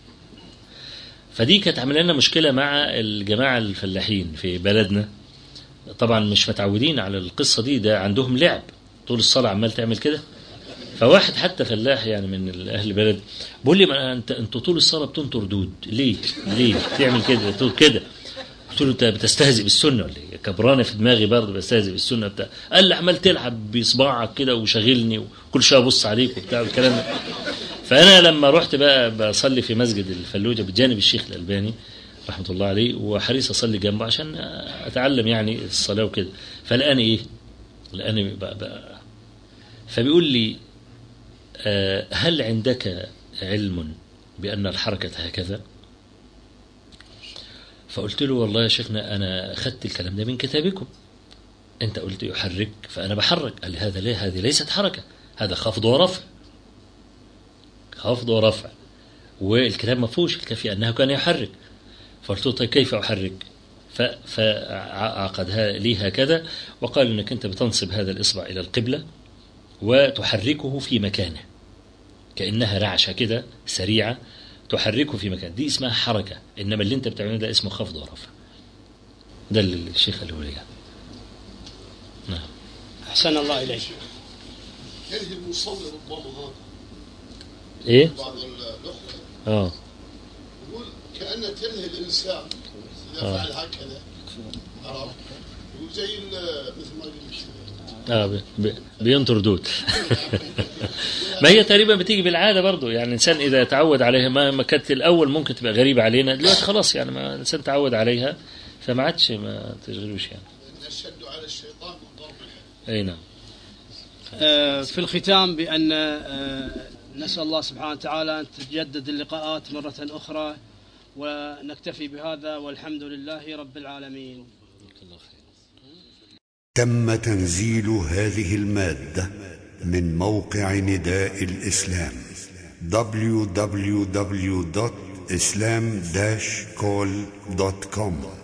فدي كانت عامله لنا مشكلة مع الجماعة الفلاحين في بلدنا طبعا مش متعودين على القصة دي ده عندهم لعب طول الصلاة عمال تعمل كده فواحد حتى فلاح يعني من اهل البلد بيقول لي ما انت انت طول الصلاه بتنطر دود ليه؟ ليه؟ تعمل كده تقول كده قلت له انت بتستهزئ بالسنه ولا ايه؟ كبرانه في دماغي برضه بستهزئ بالسنه بتاع قال لي عمال تلعب بصباعك كده وشاغلني وكل شويه ابص عليك وبتاع والكلام ده فانا لما رحت بقى بصلي في مسجد الفلوجه بجانب الشيخ الالباني رحمه الله عليه وحريص اصلي جنبه عشان اتعلم يعني الصلاه وكده فلقاني ايه؟ لقاني بقى بقى فبيقول لي آه، هل عندك علم بأن الحركة هكذا فقلت له والله يا شيخنا أنا أخذت الكلام ده من كتابكم أنت قلت يحرك فأنا بحرك قال لي هذا ليه هذه ليست حركة هذا خفض ورفع خفض ورفع والكتاب ما فيهوش الكتاب فيه أنه كان يحرك فقلت له طيب كيف أحرك ف- فعقدها لي هكذا وقال انك انت بتنصب هذا الاصبع الى القبله وتحركه في مكانه كأنها رعشة كده سريعة تحركه في مكان دي اسمها حركة إنما اللي أنت بتعمله ده اسمه خفض ورفع ده اللي الشيخ قاله لي يعني. نعم أحسن الله إليك ينهي المصلي ربما هذا إيه؟ بعض الأخوة آه يقول كأن تنهي الإنسان إذا آه. فعل هكذا عرفت يقول زي ال- مثل ما قلت اه ب- ب- بينطر دود ما هي تقريبا بتيجي بالعاده برضو يعني الانسان اذا تعود عليها ما ما كانت الاول ممكن تبقى غريبه علينا دلوقتي خلاص يعني ما الانسان تعود عليها فما عادش ما تشغلوش يعني إن الشد على الشيطان من ضرب الحب اي نعم آه، في الختام بأن آه، نسأل الله سبحانه وتعالى أن تتجدد اللقاءات مرة أخرى ونكتفي بهذا والحمد لله رب العالمين الله خير تم تنزيل هذه المادة من موقع نداء الإسلام www.islam-call.com